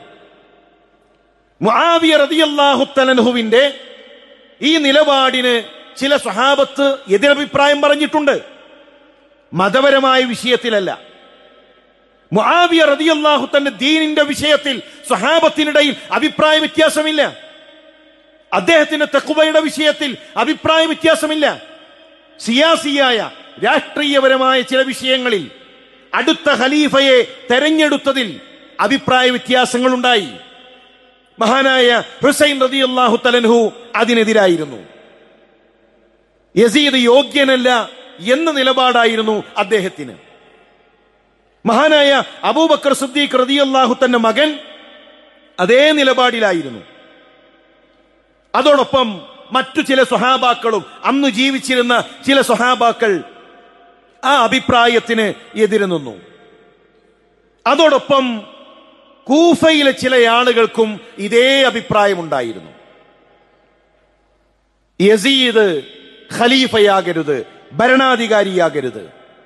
മുആവിയ റളിയല്ലാഹു തലൻഹുവിന്റെ ഈ നിലപാടിന് ചില സ്വഹാബത്ത് എതിരഭിപ്രായം പറഞ്ഞിട്ടുണ്ട് മതപരമായ വിഷയത്തിലല്ല മുആവിയ റളിയല്ലാഹു തന്റെ ദീനിന്റെ വിഷയത്തിൽ സ്വഹാബത്തിനിടയിൽ അഭിപ്രായ വ്യത്യാസമില്ല അദ്ദേഹത്തിന്റെ തെക്കുവയുടെ വിഷയത്തിൽ അഭിപ്രായ വ്യത്യാസമില്ല സിയാസിയായ രാഷ്ട്രീയപരമായ ചില വിഷയങ്ങളിൽ അടുത്ത ഖലീഫയെ തെരഞ്ഞെടുത്തതിൽ അഭിപ്രായ വ്യത്യാസങ്ങളുണ്ടായി മഹാനായ ഹുസൈൻ റതി അള്ളാഹു തലൻഹു അതിനെതിരായിരുന്നു യസീദ് യോഗ്യനല്ല എന്ന നിലപാടായിരുന്നു അദ്ദേഹത്തിന് മഹാനായ അബൂബക്കർ സുദ്ദീഖ് റതിയല്ലാഹു തന്റെ മകൻ അതേ നിലപാടിലായിരുന്നു അതോടൊപ്പം മറ്റു ചില സ്വഹാബാക്കളും അന്ന് ജീവിച്ചിരുന്ന ചില സ്വഹാബാക്കൾ ആ അഭിപ്രായത്തിന് എതിര് നിന്നു അതോടൊപ്പം കൂഫയിലെ ചില ആളുകൾക്കും ഇതേ അഭിപ്രായമുണ്ടായിരുന്നു യസീദ് ഖലീഫയാകരുത് ഭരണാധികാരിയാകരുത്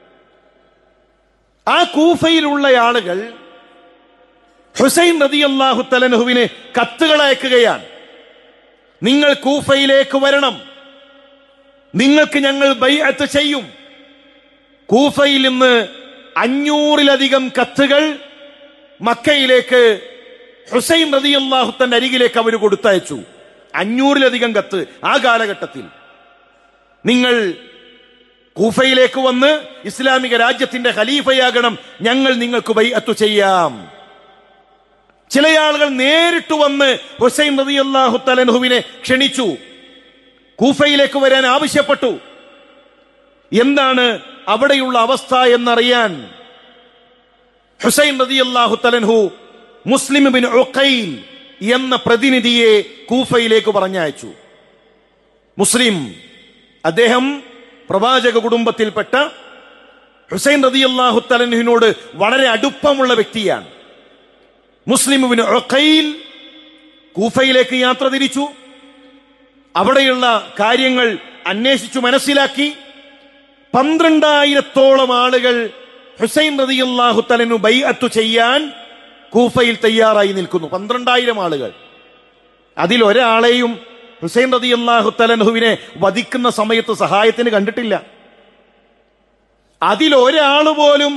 ആ കൂഫയിലുള്ള ആളുകൾ ഹുസൈൻ റതിയല്ലാഹു തലനഹുവിന് കത്തുകൾ അയക്കുകയാണ് നിങ്ങൾ കൂഫയിലേക്ക് വരണം നിങ്ങൾക്ക് ഞങ്ങൾ ബൈഅത്ത് ചെയ്യും കൂഫയിൽ നിന്ന് അഞ്ഞൂറിലധികം കത്തുകൾ മക്കയിലേക്ക് ഹുസൈൻ റതിയല്ലാഹു തന്റെ അരികിലേക്ക് അവർ കൊടുത്തയച്ചു അഞ്ഞൂറിലധികം കത്ത് ആ കാലഘട്ടത്തിൽ നിങ്ങൾ കൂഫയിലേക്ക് വന്ന് ഇസ്ലാമിക രാജ്യത്തിന്റെ ഖലീഫയാകണം ഞങ്ങൾ നിങ്ങൾക്ക് ബൈഅത്ത് ചെയ്യാം ചില ആളുകൾ നേരിട്ട് വന്ന് ഹുസൈൻ റളിയല്ലാഹു തലൻഹുവിനെ ക്ഷണിച്ചു കൂഫയിലേക്ക് വരാൻ ആവശ്യപ്പെട്ടു എന്താണ് അവിടെയുള്ള അവസ്ഥ എന്നറിയാൻ ഹുസൈൻ റളിയല്ലാഹു തലൻഹു മുസ്ലിം ബിൻ ഉഖൈൽ എന്ന പ്രതിനിധിയെ കൂഫയിലേക്ക് പറഞ്ഞയച്ചു മുസ്ലിം അദ്ദേഹം പ്രവാചക കുടുംബത്തിൽപ്പെട്ട ഹുസൈൻ റളിയല്ലാഹു തലൻഹുവിനോട് വളരെ അടുപ്പമുള്ള വ്യക്തിയാണ് മുസ്ലിമിന് ഒക്കയിൽ കൂഫയിലേക്ക് യാത്ര തിരിച്ചു അവിടെയുള്ള കാര്യങ്ങൾ അന്വേഷിച്ചു മനസ്സിലാക്കി പന്ത്രണ്ടായിരത്തോളം ആളുകൾ ഹുസൈൻ റതിയല്ലാഹു തലനു ബൈഅത്തു ചെയ്യാൻ കൂഫയിൽ തയ്യാറായി നിൽക്കുന്നു പന്ത്രണ്ടായിരം ആളുകൾ അതിൽ ഒരാളെയും ഹുസൈൻ റതിയല്ലാഹു തലൻഹുവിനെ വധിക്കുന്ന സമയത്ത് സഹായത്തിന് കണ്ടിട്ടില്ല അതിൽ ഒരാൾ പോലും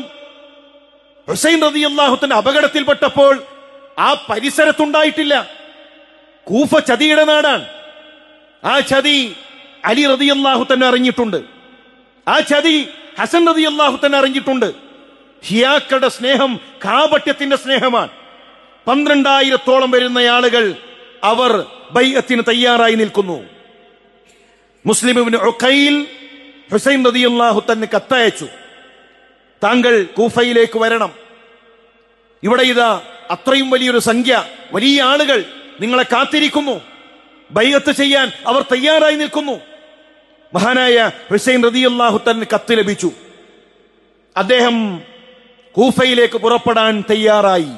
ഹുസൈൻ റതി അള്ളാഹുത്തിന്റെ അപകടത്തിൽപ്പെട്ടപ്പോൾ ആ പരിസരത്തുണ്ടായിട്ടില്ല കൂഫ ചതിയുടെ നാടാണ് ആ ചതി അലി റതി അള്ളാഹു തന്നെ അറിഞ്ഞിട്ടുണ്ട് ആ ചതി ഹസൻ റതി അള്ളാഹു തന്നെ അറിഞ്ഞിട്ടുണ്ട് ഹിയാക്കളുടെ സ്നേഹം കാപട്യത്തിന്റെ സ്നേഹമാണ് പന്ത്രണ്ടായിരത്തോളം വരുന്ന ആളുകൾ അവർ ബൈഅത്തിന് തയ്യാറായി നിൽക്കുന്നു മുസ്ലിമിന് ഒക്കയിൽ ഹുസൈൻ റതി അള്ളാഹു തന്നെ കത്തയച്ചു താങ്കൾ കൂഫയിലേക്ക് വരണം ഇവിടെ ഇതാ അത്രയും വലിയൊരു സംഖ്യ വലിയ ആളുകൾ നിങ്ങളെ കാത്തിരിക്കുന്നു ബൈഅത്ത് ചെയ്യാൻ അവർ തയ്യാറായി നിൽക്കുന്നു മഹാനായ ഹുസൈൻ റതിയല്ലാഹു തന്നെ കത്ത് ലഭിച്ചു അദ്ദേഹം കൂഫയിലേക്ക് പുറപ്പെടാൻ തയ്യാറായി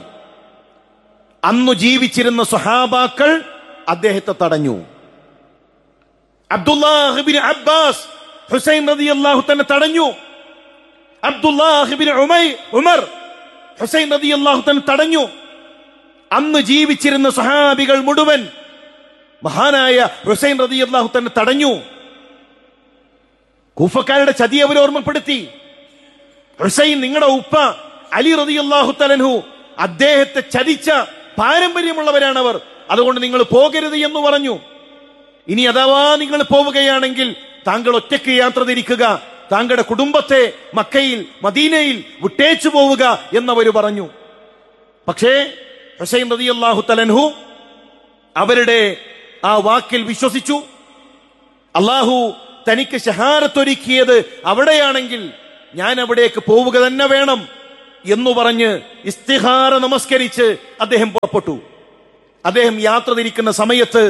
അന്നു ജീവിച്ചിരുന്ന സ്വഹാബാക്കൾ അദ്ദേഹത്തെ തടഞ്ഞു അബ്ദുല്ലാഹിബിൻ അബ്ബാസ് ഹുസൈൻ റതിയല്ലാഹു തന്നെ തടഞ്ഞു അബ്ദുല്ലാഹിബിൻ ഉമൈ ഉമർ ഹുസൈൻ റതിയല്ലാഹു തന്നെ തടഞ്ഞു അന്ന് ജീവിച്ചിരുന്ന സഹാബികൾ മുഴുവൻ മഹാനായ ഹുസൈൻ റതിയല്ലാഹു തന്നെ തടഞ്ഞു കൂഫക്കാരുടെ ചതി അവർ ഓർമ്മപ്പെടുത്തി ഹുസൈൻ നിങ്ങളുടെ ഉപ്പ അലി റതിയല്ലാഹു തലൻഹു അദ്ദേഹത്തെ ചതിച്ച പാരമ്പര്യമുള്ളവരാണവർ അതുകൊണ്ട് നിങ്ങൾ പോകരുത് എന്ന് പറഞ്ഞു ഇനി അഥവാ നിങ്ങൾ പോവുകയാണെങ്കിൽ താങ്കൾ ഒറ്റയ്ക്ക് യാത്ര തിരിക്കുക താങ്കളുടെ കുടുംബത്തെ മക്കയിൽ മദീനയിൽ വിട്ടേച്ചു പോവുക എന്നവർ പറഞ്ഞു പക്ഷേ ഹുസൈൻ റതി അള്ളാഹു തലൻഹു അവരുടെ ആ വാക്കിൽ വിശ്വസിച്ചു അള്ളാഹു തനിക്ക് ഷഹാരത്തൊരുക്കിയത് അവിടെയാണെങ്കിൽ ഞാൻ അവിടേക്ക് പോവുക തന്നെ വേണം എന്നു പറഞ്ഞ് ഇസ്തിഹാര നമസ്കരിച്ച് അദ്ദേഹം പുറപ്പെട്ടു അദ്ദേഹം യാത്ര തിരിക്കുന്ന സമയത്ത്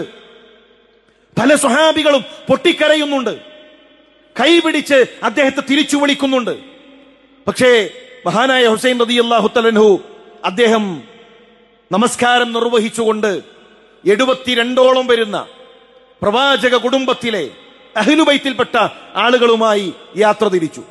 പല സ്വഹാബികളും പൊട്ടിക്കരയുന്നുണ്ട് കൈപിടിച്ച് അദ്ദേഹത്തെ തിരിച്ചു വിളിക്കുന്നുണ്ട് പക്ഷേ മഹാനായ ഹുസൈൻ റതി അള്ളാഹു തലൻഹു അദ്ദേഹം നമസ്കാരം നിർവഹിച്ചുകൊണ്ട് എഴുപത്തിരണ്ടോളം വരുന്ന പ്രവാചക കുടുംബത്തിലെ അഹ്ലുബൈത്തിൽപ്പെട്ട ആളുകളുമായി യാത്ര തിരിച്ചു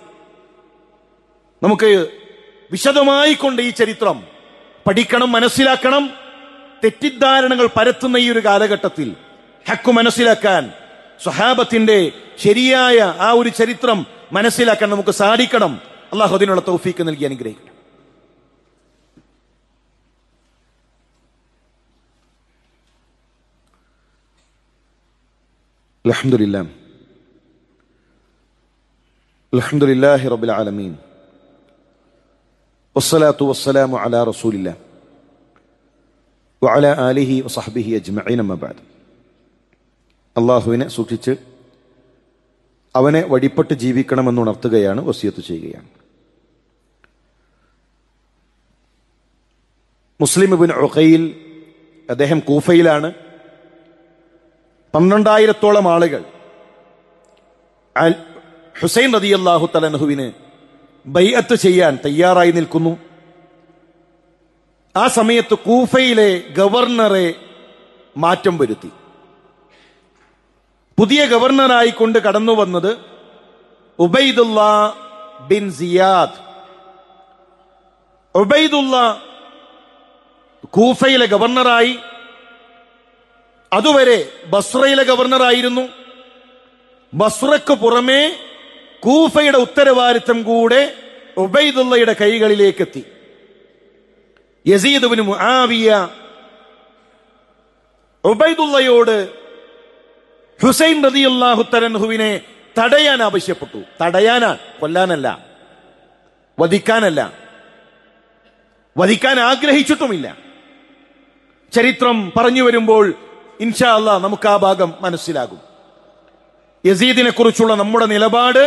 നമുക്ക് വിശദമായി കൊണ്ട് ഈ ചരിത്രം പഠിക്കണം മനസ്സിലാക്കണം തെറ്റിദ്ധാരണകൾ പരത്തുന്ന ഈ ഒരു കാലഘട്ടത്തിൽ ഹക്കു മനസ്സിലാക്കാൻ സ്വഹാബത്തിന്റെ ശരിയായ ആ ഒരു ചരിത്രം മനസ്സിലാക്കാൻ നമുക്ക് സാധിക്കണം അള്ളാഹു അതിനുള്ള തൗഫീക്ക് നൽകി അനുഗ്രഹിക്കട്ടെ الحمد لله الحمد لله رب العالمين والصلاة والسلام على رسول الله وعلى آله وصحبه أجمعين ما بعد അള്ളാഹുവിനെ സൂക്ഷിച്ച് അവനെ വഴിപ്പെട്ട് ജീവിക്കണമെന്ന് ഉണർത്തുകയാണ് വസിയത്ത് ചെയ്യുകയാണ് മുസ്ലിം ഇബിൻ ഉഖയിൽ അദ്ദേഹം കൂഫയിലാണ് പന്ത്രണ്ടായിരത്തോളം ആളുകൾ അൽ- ഹുസൈൻ റതി അള്ളാഹു തലൻഹുവിന് ബൈഅത്ത് ചെയ്യാൻ തയ്യാറായി നിൽക്കുന്നു ആ സമയത്ത് കൂഫയിലെ ഗവർണറെ മാറ്റം വരുത്തി പുതിയ ഗവർണറായിക്കൊണ്ട് കടന്നു വന്നത് ഉബൈദുള്ള ബിൻ സിയാദ് ഉബൈദുള്ള കൂഫയിലെ ഗവർണറായി അതുവരെ ബസ്രയിലെ ഗവർണറായിരുന്നു ബസ്രക്ക് പുറമേ കൂഫയുടെ ഉത്തരവാദിത്തം കൂടെ ഉബൈദുള്ളയുടെ കൈകളിലേക്ക് എത്തി യസീദുബിന് മുആവിയ ഉബൈദുള്ളയോട് ഹുസൈൻ റതിയല്ലാഹു തരൻഹുവിനെ തടയാൻ ആവശ്യപ്പെട്ടു തടയാനാണ് കൊല്ലാനല്ല വധിക്കാനല്ല വധിക്കാൻ ആഗ്രഹിച്ചിട്ടുമില്ല ചരിത്രം പറഞ്ഞു വരുമ്പോൾ ഇൻഷാ അല്ലാ നമുക്ക് ആ ഭാഗം മനസ്സിലാകും യസീദിനെ കുറിച്ചുള്ള നമ്മുടെ നിലപാട്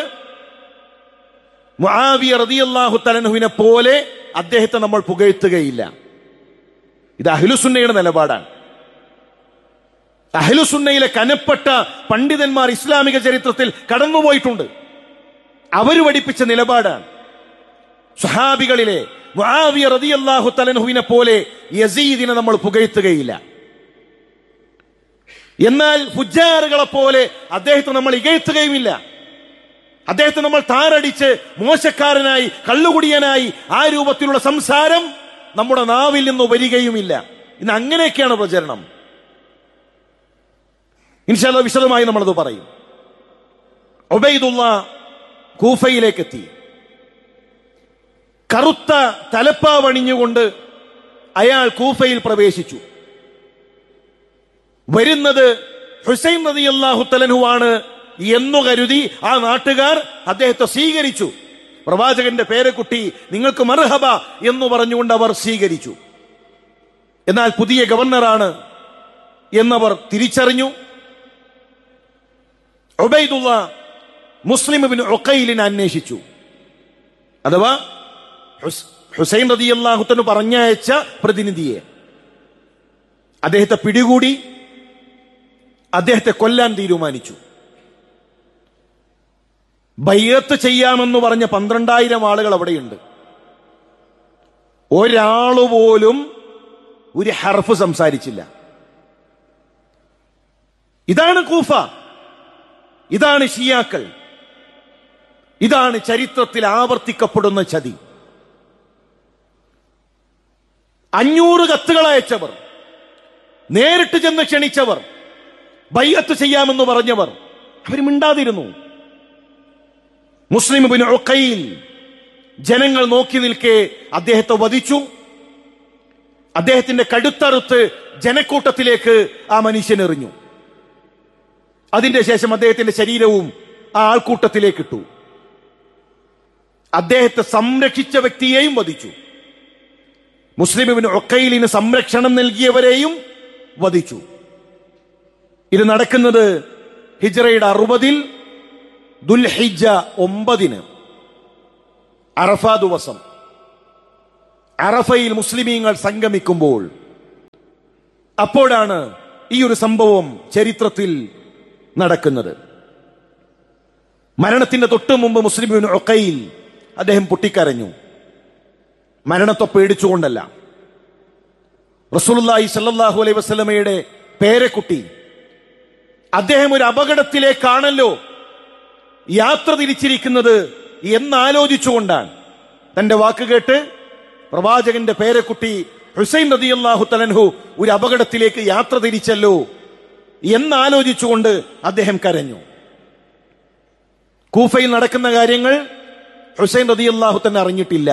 മുആവിയ റളിയല്ലാഹു തലൻഹുവിനെ പോലെ അദ്ദേഹത്തെ നമ്മൾ പുകഴ്ത്തുകയില്ല ഇത് അഹ്ലുസുന്നയുടെ നിലപാടാണ് അഹ്ലുസുന്നയിലെ കനപ്പെട്ട പണ്ഡിതന്മാർ ഇസ്ലാമിക ചരിത്രത്തിൽ കടന്നുപോയിട്ടുണ്ട് അവർ പഠിപ്പിച്ച നിലപാടാണ് സ്വഹാബികളിലെ മുആവിയ റളിയല്ലാഹു തലൻഹുവിനെ പോലെ യസീദിനെ നമ്മൾ പുകഴ്ത്തുകയില്ല എന്നാൽ ഫുജാറുകളെ പോലെ അദ്ദേഹത്തെ നമ്മൾ ഇകഴ്ത്തുകയുമില്ല അദ്ദേഹത്തെ നമ്മൾ താറടിച്ച് മോശക്കാരനായി കള്ളുകുടിയനായി ആ രൂപത്തിലുള്ള സംസാരം നമ്മുടെ നാവിൽ നിന്ന് വരികയുമില്ല ഇന്ന് അങ്ങനെയൊക്കെയാണ് പ്രചരണം ഇൻഷാല്ല വിശദമായി നമ്മളത് പറയും ഒബൈദുള്ള കൂഫയിലേക്ക് എത്തി കറുത്ത തലപ്പാവണിഞ്ഞുകൊണ്ട് അയാൾ കൂഫയിൽ പ്രവേശിച്ചു വരുന്നത് ഹുസൈൻ നദി അള്ളാഹു തലനുവാണ് എന്നു കരുതി ആ നാട്ടുകാർ അദ്ദേഹത്തെ സ്വീകരിച്ചു പ്രവാചകന്റെ പേരക്കുട്ടി നിങ്ങൾക്ക് മർഹബ എന്ന് പറഞ്ഞുകൊണ്ട് അവർ സ്വീകരിച്ചു എന്നാൽ പുതിയ ഗവർണറാണ് എന്നവർ തിരിച്ചറിഞ്ഞു ഒബൈദുള്ള മുസ്ലിം ബിൻ ഒക്കയിലിനെ അന്വേഷിച്ചു അഥവാ ഹുസ്- ഹുസൈൻ റതി അള്ളാഹുത്തന് പറഞ്ഞയച്ച പ്രതിനിധിയെ അദ്ദേഹത്തെ പിടികൂടി അദ്ദേഹത്തെ കൊല്ലാൻ തീരുമാനിച്ചു ബയ്യത്ത് ചെയ്യാമെന്ന് പറഞ്ഞ പന്ത്രണ്ടായിരം ആളുകൾ അവിടെയുണ്ട് ഒരാള് പോലും ഒരു ഹർഫ് സംസാരിച്ചില്ല ഇതാണ് കൂഫ ഇതാണ് ഷിയാക്കൾ ഇതാണ് ചരിത്രത്തിൽ ആവർത്തിക്കപ്പെടുന്ന ചതി അഞ്ഞൂറ് കത്തുകൾ അയച്ചവർ നേരിട്ട് ചെന്ന് ക്ഷണിച്ചവർ ബയ്യത്ത് ചെയ്യാമെന്ന് പറഞ്ഞവർ അവർ മിണ്ടാതിരുന്നു മുസ്ലിം ബിൻ ഉഖയിൽ ജനങ്ങൾ നോക്കി നിൽക്കെ അദ്ദേഹത്തെ വധിച്ചു അദ്ദേഹത്തിന്റെ കടുത്തറുത്ത് ജനക്കൂട്ടത്തിലേക്ക് ആ മനുഷ്യൻ എറിഞ്ഞു അതിന്റെ ശേഷം അദ്ദേഹത്തിന്റെ ശരീരവും ആ ആൾക്കൂട്ടത്തിലേക്ക് ഇട്ടു അദ്ദേഹത്തെ സംരക്ഷിച്ച വ്യക്തിയെയും വധിച്ചു മുസ്ലിമിന് ഒക്കയിലിന് സംരക്ഷണം നൽകിയവരെയും വധിച്ചു ഇത് നടക്കുന്നത് ഹിജ്റയുടെ അറുപതിൽ ദുൽഹിജ ഒമ്പതിന് അറഫ ദിവസം അറഫയിൽ മുസ്ലിമീങ്ങൾ സംഗമിക്കുമ്പോൾ അപ്പോഴാണ് ഈ ഒരു സംഭവം ചരിത്രത്തിൽ നടക്കുന്നത് മരണത്തിന്റെ തൊട്ടു മുമ്പ് മുസ്ലിമിന് ഒക്കയിൽ അദ്ദേഹം പൊട്ടിക്കരഞ്ഞു മരണത്തെ പേടിച്ചുകൊണ്ടല്ല റസൂലുള്ളാഹി സല്ലല്ലാഹു അലൈഹി വസല്ലമയുടെ പേരക്കുട്ടി അദ്ദേഹം ഒരു അപകടത്തിലേക്കാണല്ലോ യാത്ര തിരിച്ചിരിക്കുന്നത് എന്നാലോചിച്ചുകൊണ്ടാണ് തന്റെ വാക്ക് കേട്ട് പ്രവാചകന്റെ പേരക്കുട്ടി ഹുസൈൻ റളിയല്ലാഹു തലൻഹു ഒരു അപകടത്തിലേക്ക് യാത്ര തിരിച്ചല്ലോ എന്നാലോചിച്ചുകൊണ്ട് അദ്ദേഹം കരഞ്ഞു കൂഫയിൽ നടക്കുന്ന കാര്യങ്ങൾ ഹുസൈൻ റളിയല്ലാഹു തന്നെ അറിഞ്ഞിട്ടില്ല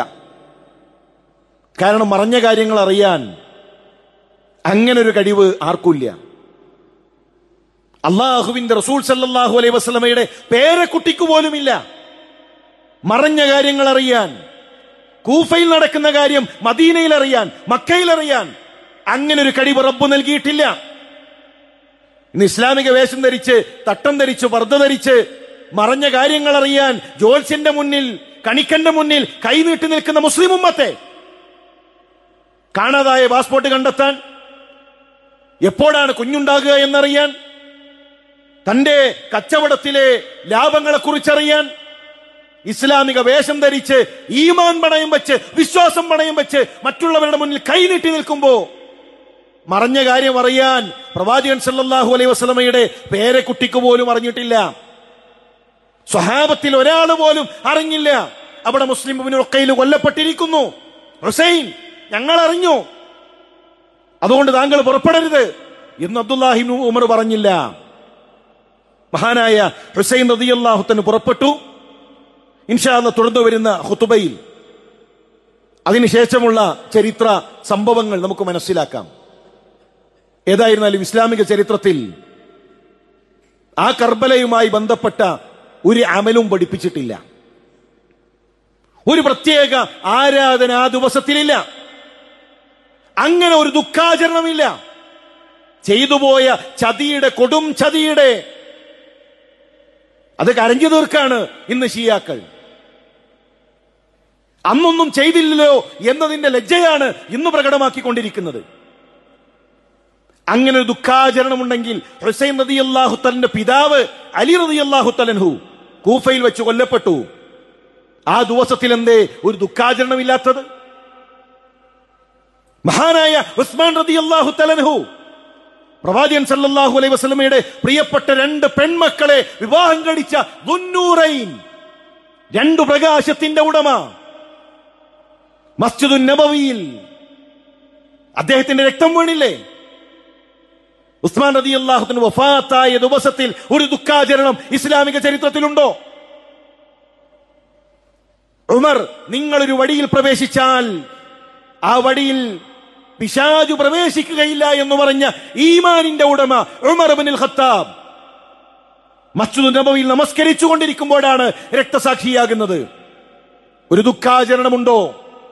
കാരണം മറഞ്ഞ കാര്യങ്ങൾ അറിയാൻ അങ്ങനെ ഒരു കഴിവ് ആർക്കുമില്ല അള്ളാഹുവിന്റെ റസൂൽ സല്ലല്ലാഹു അലൈഹി വസല്ലമയുടെ പേരക്കുട്ടിക്ക് പോലുമില്ല മറഞ്ഞ കാര്യങ്ങൾ അറിയാൻ കൂഫയിൽ നടക്കുന്ന കാര്യം മദീനയിൽ അറിയാൻ മക്കയിൽ അറിയാൻ അങ്ങനെ ഒരു കഴിവ് റബ്ബ് നൽകിയിട്ടില്ല ഇന്ന് ഇസ്ലാമിക വേഷം ധരിച്ച് തട്ടം ധരിച്ച് വർദ്ധ ധരിച്ച് മറഞ്ഞ കാര്യങ്ങൾ അറിയാൻ ജോത്സ്യന്റെ മുന്നിൽ കണിക്കന്റെ മുന്നിൽ കൈനീട്ടി നിൽക്കുന്ന മുസ്ലിം ഉമ്മത്തെ കാണാതായ പാസ്പോർട്ട് കണ്ടെത്താൻ എപ്പോഴാണ് കുഞ്ഞുണ്ടാകുക എന്നറിയാൻ തന്റെ കച്ചവടത്തിലെ ലാഭങ്ങളെ കുറിച്ചറിയാൻ ഇസ്ലാമിക വേഷം ധരിച്ച് ഈമാൻ പണയം വെച്ച് വിശ്വാസം പണയം വെച്ച് മറ്റുള്ളവരുടെ മുന്നിൽ കൈനീട്ടി നിൽക്കുമ്പോ മറഞ്ഞ കാര്യം അറിയാൻ പ്രവാചകൻ സല്ലല്ലാഹു അലൈഹി വസല്ലമയുടെ പേരക്കുട്ടിക്ക് പോലും അറിഞ്ഞിട്ടില്ല സ്വഹാബത്തിൽ ഒരാൾ പോലും അറിഞ്ഞില്ല അവിടെ മുസ്ലിം ഒക്കയിൽ കൊല്ലപ്പെട്ടിരിക്കുന്നു ഹുസൈൻ ഞങ്ങൾ അറിഞ്ഞു അതുകൊണ്ട് താങ്കൾ പുറപ്പെടരുത് എന്ന് അബ്ദുല്ലാഹിബ് ഉമർ പറഞ്ഞില്ല മഹാനായ ഹുസൈൻ റതിയല്ലാഹുത്തന് പുറപ്പെട്ടു ഇൻഷാല്ല തുടർന്നു വരുന്ന ഹുത്തുബയിൽ അതിനുശേഷമുള്ള ചരിത്ര സംഭവങ്ങൾ നമുക്ക് മനസ്സിലാക്കാം ഏതായിരുന്നാലും ഇസ്ലാമിക ചരിത്രത്തിൽ ആ കർബലയുമായി ബന്ധപ്പെട്ട ഒരു അമലും പഠിപ്പിച്ചിട്ടില്ല ഒരു പ്രത്യേക ആരാധന ആ ദിവസത്തിലില്ല അങ്ങനെ ഒരു ദുഃഖാചരണമില്ല ചെയ്തുപോയ ചതിയുടെ കൊടും ചതിയുടെ അത് കരഞ്ഞു തീർക്കാണ് ഇന്ന് ഷിയാക്കൾ അന്നൊന്നും ചെയ്തില്ലല്ലോ എന്നതിന്റെ ലജ്ജയാണ് ഇന്ന് പ്രകടമാക്കിക്കൊണ്ടിരിക്കുന്നത് അങ്ങനെ ഒരു ദുഃഖാചരണമുണ്ടെങ്കിൽ ഹുസൈൻ റതി അള്ളാഹുത്തലിന്റെ പിതാവ് അലി റതി അള്ളാഹുത്തലൻഹു കൂഫയിൽ വെച്ച് കൊല്ലപ്പെട്ടു ആ ദിവസത്തിൽ എന്തേ ഒരു ദുഃഖാചരണമില്ലാത്തത് മഹാനായ ഉസ്മാൻ റതി അള്ളാഹു തലൻഹു പ്രവാചകൻ സല്ലല്ലാഹു അലൈഹി വസല്ലമയുടെ പ്രിയപ്പെട്ട രണ്ട് പെൺമക്കളെ വിവാഹം കഴിച്ച ദുന്നൂറൈൻ രണ്ടു പ്രകാശത്തിന്റെ ഉടമ മസ്ജിദു നബവിയിൽ അദ്ദേഹത്തിന്റെ രക്തം വീണില്ലേ ഉസ്മാൻ റതി അള്ളാഹുത്തിന് വഫാത്തായ ദിവസത്തിൽ ഒരു ദുഃഖാചരണം ഇസ്ലാമിക ചരിത്രത്തിലുണ്ടോ ഉമർ നിങ്ങളൊരു വടിയിൽ പ്രവേശിച്ചാൽ ആ വടിയിൽ പിശാജു പ്രവേശിക്കുകയില്ല എന്ന് പറഞ്ഞ ഈമാനിന്റെ ഉടമ ഉമർ ബിൻ ഖത്താബ് മസ്ജിദ് നബവിയിൽ നമസ്കരിച്ചു കൊണ്ടിരിക്കുമ്പോഴാണ് രക്തസാക്ഷിയാകുന്നത് ഒരു ദുഃഖാചരണമുണ്ടോ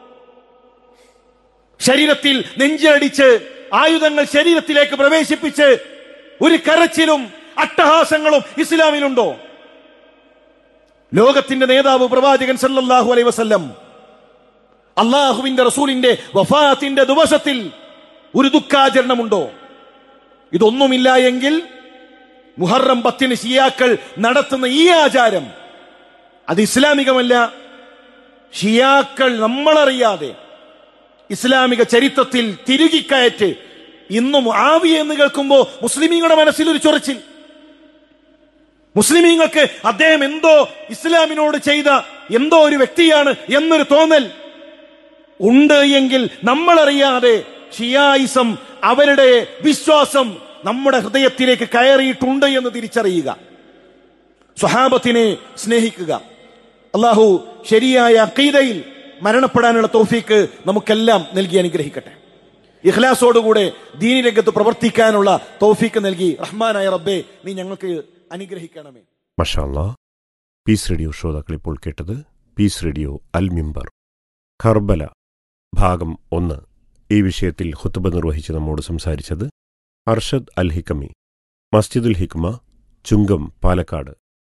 ശരീരത്തിൽ നെഞ്ചടിച്ച് ആയുധങ്ങൾ ശരീരത്തിലേക്ക് പ്രവേശിപ്പിച്ച് ഒരു കരച്ചിലും അട്ടഹാസങ്ങളും ഇസ്ലാമിലുണ്ടോ ലോകത്തിന്റെ നേതാവ് പ്രവാചകൻ സല്ലല്ലാഹു അലൈഹി വസല്ലം അള്ളാഹുവിന്റെ റസൂലിന്റെ വഫാത്തിന്റെ ദിവസത്തിൽ ഒരു ദുഃഖാചരണമുണ്ടോ ഇതൊന്നുമില്ല എങ്കിൽ മുഹറം പത്തിന് ഷിയാക്കൾ നടത്തുന്ന ഈ ആചാരം അത് ഇസ്ലാമികമല്ല ഷിയാക്കൾ നമ്മളറിയാതെ ഇസ്ലാമിക ചരിത്രത്തിൽ തിരുകിക്കയറ്റ് ഇന്നും ആവിയ എന്ന് കേൾക്കുമ്പോ മുസ്ലിമീങ്ങളുടെ മനസ്സിൽ ഒരു ചൊറിച്ചിൽ മുസ്ലിമീങ്ങൾക്ക് അദ്ദേഹം എന്തോ ഇസ്ലാമിനോട് ചെയ്ത എന്തോ ഒരു വ്യക്തിയാണ് എന്നൊരു തോന്നൽ ഉണ്ട് എങ്കിൽ നമ്മളറിയാതെ ഷിയായിസം അവരുടെ വിശ്വാസം നമ്മുടെ ഹൃദയത്തിലേക്ക് കയറിയിട്ടുണ്ട് എന്ന് തിരിച്ചറിയുക സ്വഹാബത്തിനെ സ്നേഹിക്കുക അള്ളാഹു ശരിയായ അക്കീതയിൽ മരണപ്പെടാനുള്ള തോഫീക്ക് നമുക്കെല്ലാം നൽകി അനുഗ്രഹിക്കട്ടെ ഇഖ്ലാസോടുകൂടെ ദീനി രംഗത്ത് പ്രവർത്തിക്കാനുള്ള തോഫീക്ക് നൽകി റഹ്മാനായ റബ്ബെ നീ ഞങ്ങൾക്ക് അനുഗ്രഹിക്കണമേ മഷാല്ല പീസ് റേഡിയോ ശ്രോതാക്കൾ ഇപ്പോൾ കേട്ടത് പീസ് റേഡിയോ അൽ മിമ്പർ ഖർബല ഭാഗം ഒന്ന് ഈ വിഷയത്തിൽ ഹുത്തുബ നിർവഹിച്ച് നമ്മോട് സംസാരിച്ചത് അർഷദ് അൽ ഹിക്കമി മസ്ജിദുൽ ഹിക്മ ചുങ്കം Palakkad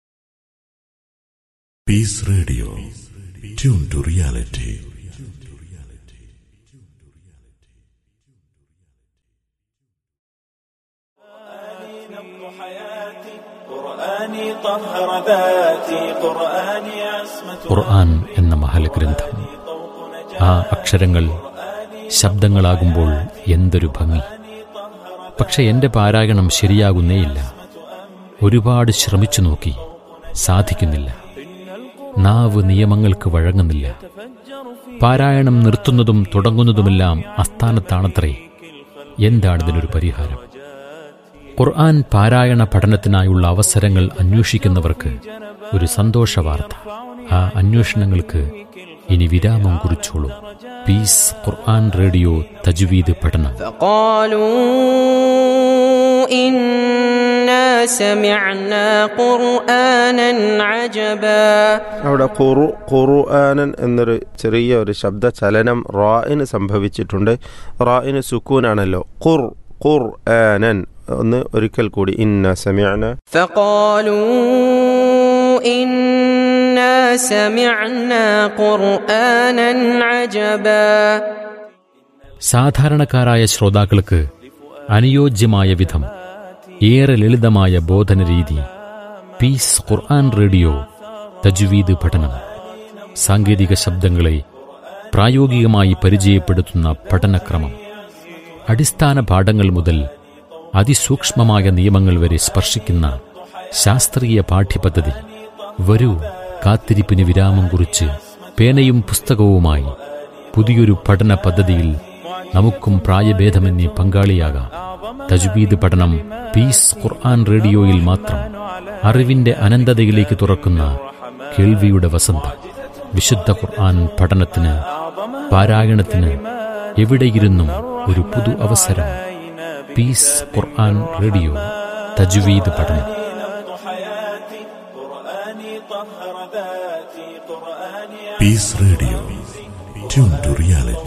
Peace Radio. Tune to reality. قرآني طهر ذاتي قرآني عصمة ഖുർആൻ എന്ന മഹലഗ്രന്ഥം ആ അക്ഷരങ്ങൾ ശബ്ദങ്ങളാകുമ്പോൾ എന്തൊരു ഭംഗി പക്ഷെ എന്റെ പാരായണം ശരിയാകുന്നേയില്ല ഒരുപാട് ശ്രമിച്ചു നോക്കി സാധിക്കുന്നില്ല നാവ് നിയമങ്ങൾക്ക് വഴങ്ങുന്നില്ല പാരായണം നിർത്തുന്നതും തുടങ്ങുന്നതുമെല്ലാം അസ്ഥാനത്താണത്രേ എന്താണിതിനൊരു പരിഹാരം ഖുർആൻ പാരായണ പഠനത്തിനായുള്ള അവസരങ്ങൾ അന്വേഷിക്കുന്നവർക്ക് ഒരു സന്തോഷ വാർത്ത ആ അന്വേഷണങ്ങൾക്ക് ഇനി വിരാമം കുറിച്ചോളൂ പീസ് ഖുർആൻ റേഡിയോ തജ്വീദ് പഠനം فقالوا إنا سمعنا قرآنا عجبا അവിടെ ഖുറു ഖുർആനൻ എന്നൊരു ചെറിയ ഒരു ശബ്ദ ചലനം റായിന് സംഭവിച്ചിട്ടുണ്ട് റായിന് സുക്കൂനാണല്ലോ ഖുർ ഖുർ ആനൻ ഒന്ന് ഒരിക്കൽ കൂടി ഇന്ന സമയന فقالوا إنا سمعنا قرآنا عجبا സാധാരണക്കാരായ ശ്രോതാക്കൾക്ക് അനുയോജ്യമായ വിധം ഏറെ ലളിതമായ ബോധന രീതി പീസ് ഖുർആൻ റേഡിയോ തജ്വീദ് പഠനം സാങ്കേതിക ശബ്ദങ്ങളെ പ്രായോഗികമായി പരിചയപ്പെടുത്തുന്ന പഠനക്രമം അടിസ്ഥാന പാഠങ്ങൾ മുതൽ അതിസൂക്ഷ്മമായ നിയമങ്ങൾ വരെ സ്പർശിക്കുന്ന ശാസ്ത്രീയ പാഠ്യപദ്ധതി വരൂ കാത്തിരിപ്പിന് വിരാമം കുറിച്ച് പേനയും പുസ്തകവുമായി പുതിയൊരു പഠന പദ്ധതിയിൽ നമുക്കും പ്രായഭേദമന്യേ പങ്കാളിയാകാം തജ്വീദ് പഠനം പീസ് ഖുർആൻ റേഡിയോയിൽ മാത്രം അറിവിന്റെ അനന്തതയിലേക്ക് തുറക്കുന്ന കേൾവിയുടെ വസന്തം വിശുദ്ധ ഖുർആൻ പഠനത്തിന് പാരായണത്തിന് എവിടെയിരുന്നും ഒരു പുതു അവസരം പീസ് ഖുർആൻ റേഡിയോ തജ്വീദ് പഠനം Peace Radio. Tune to reality.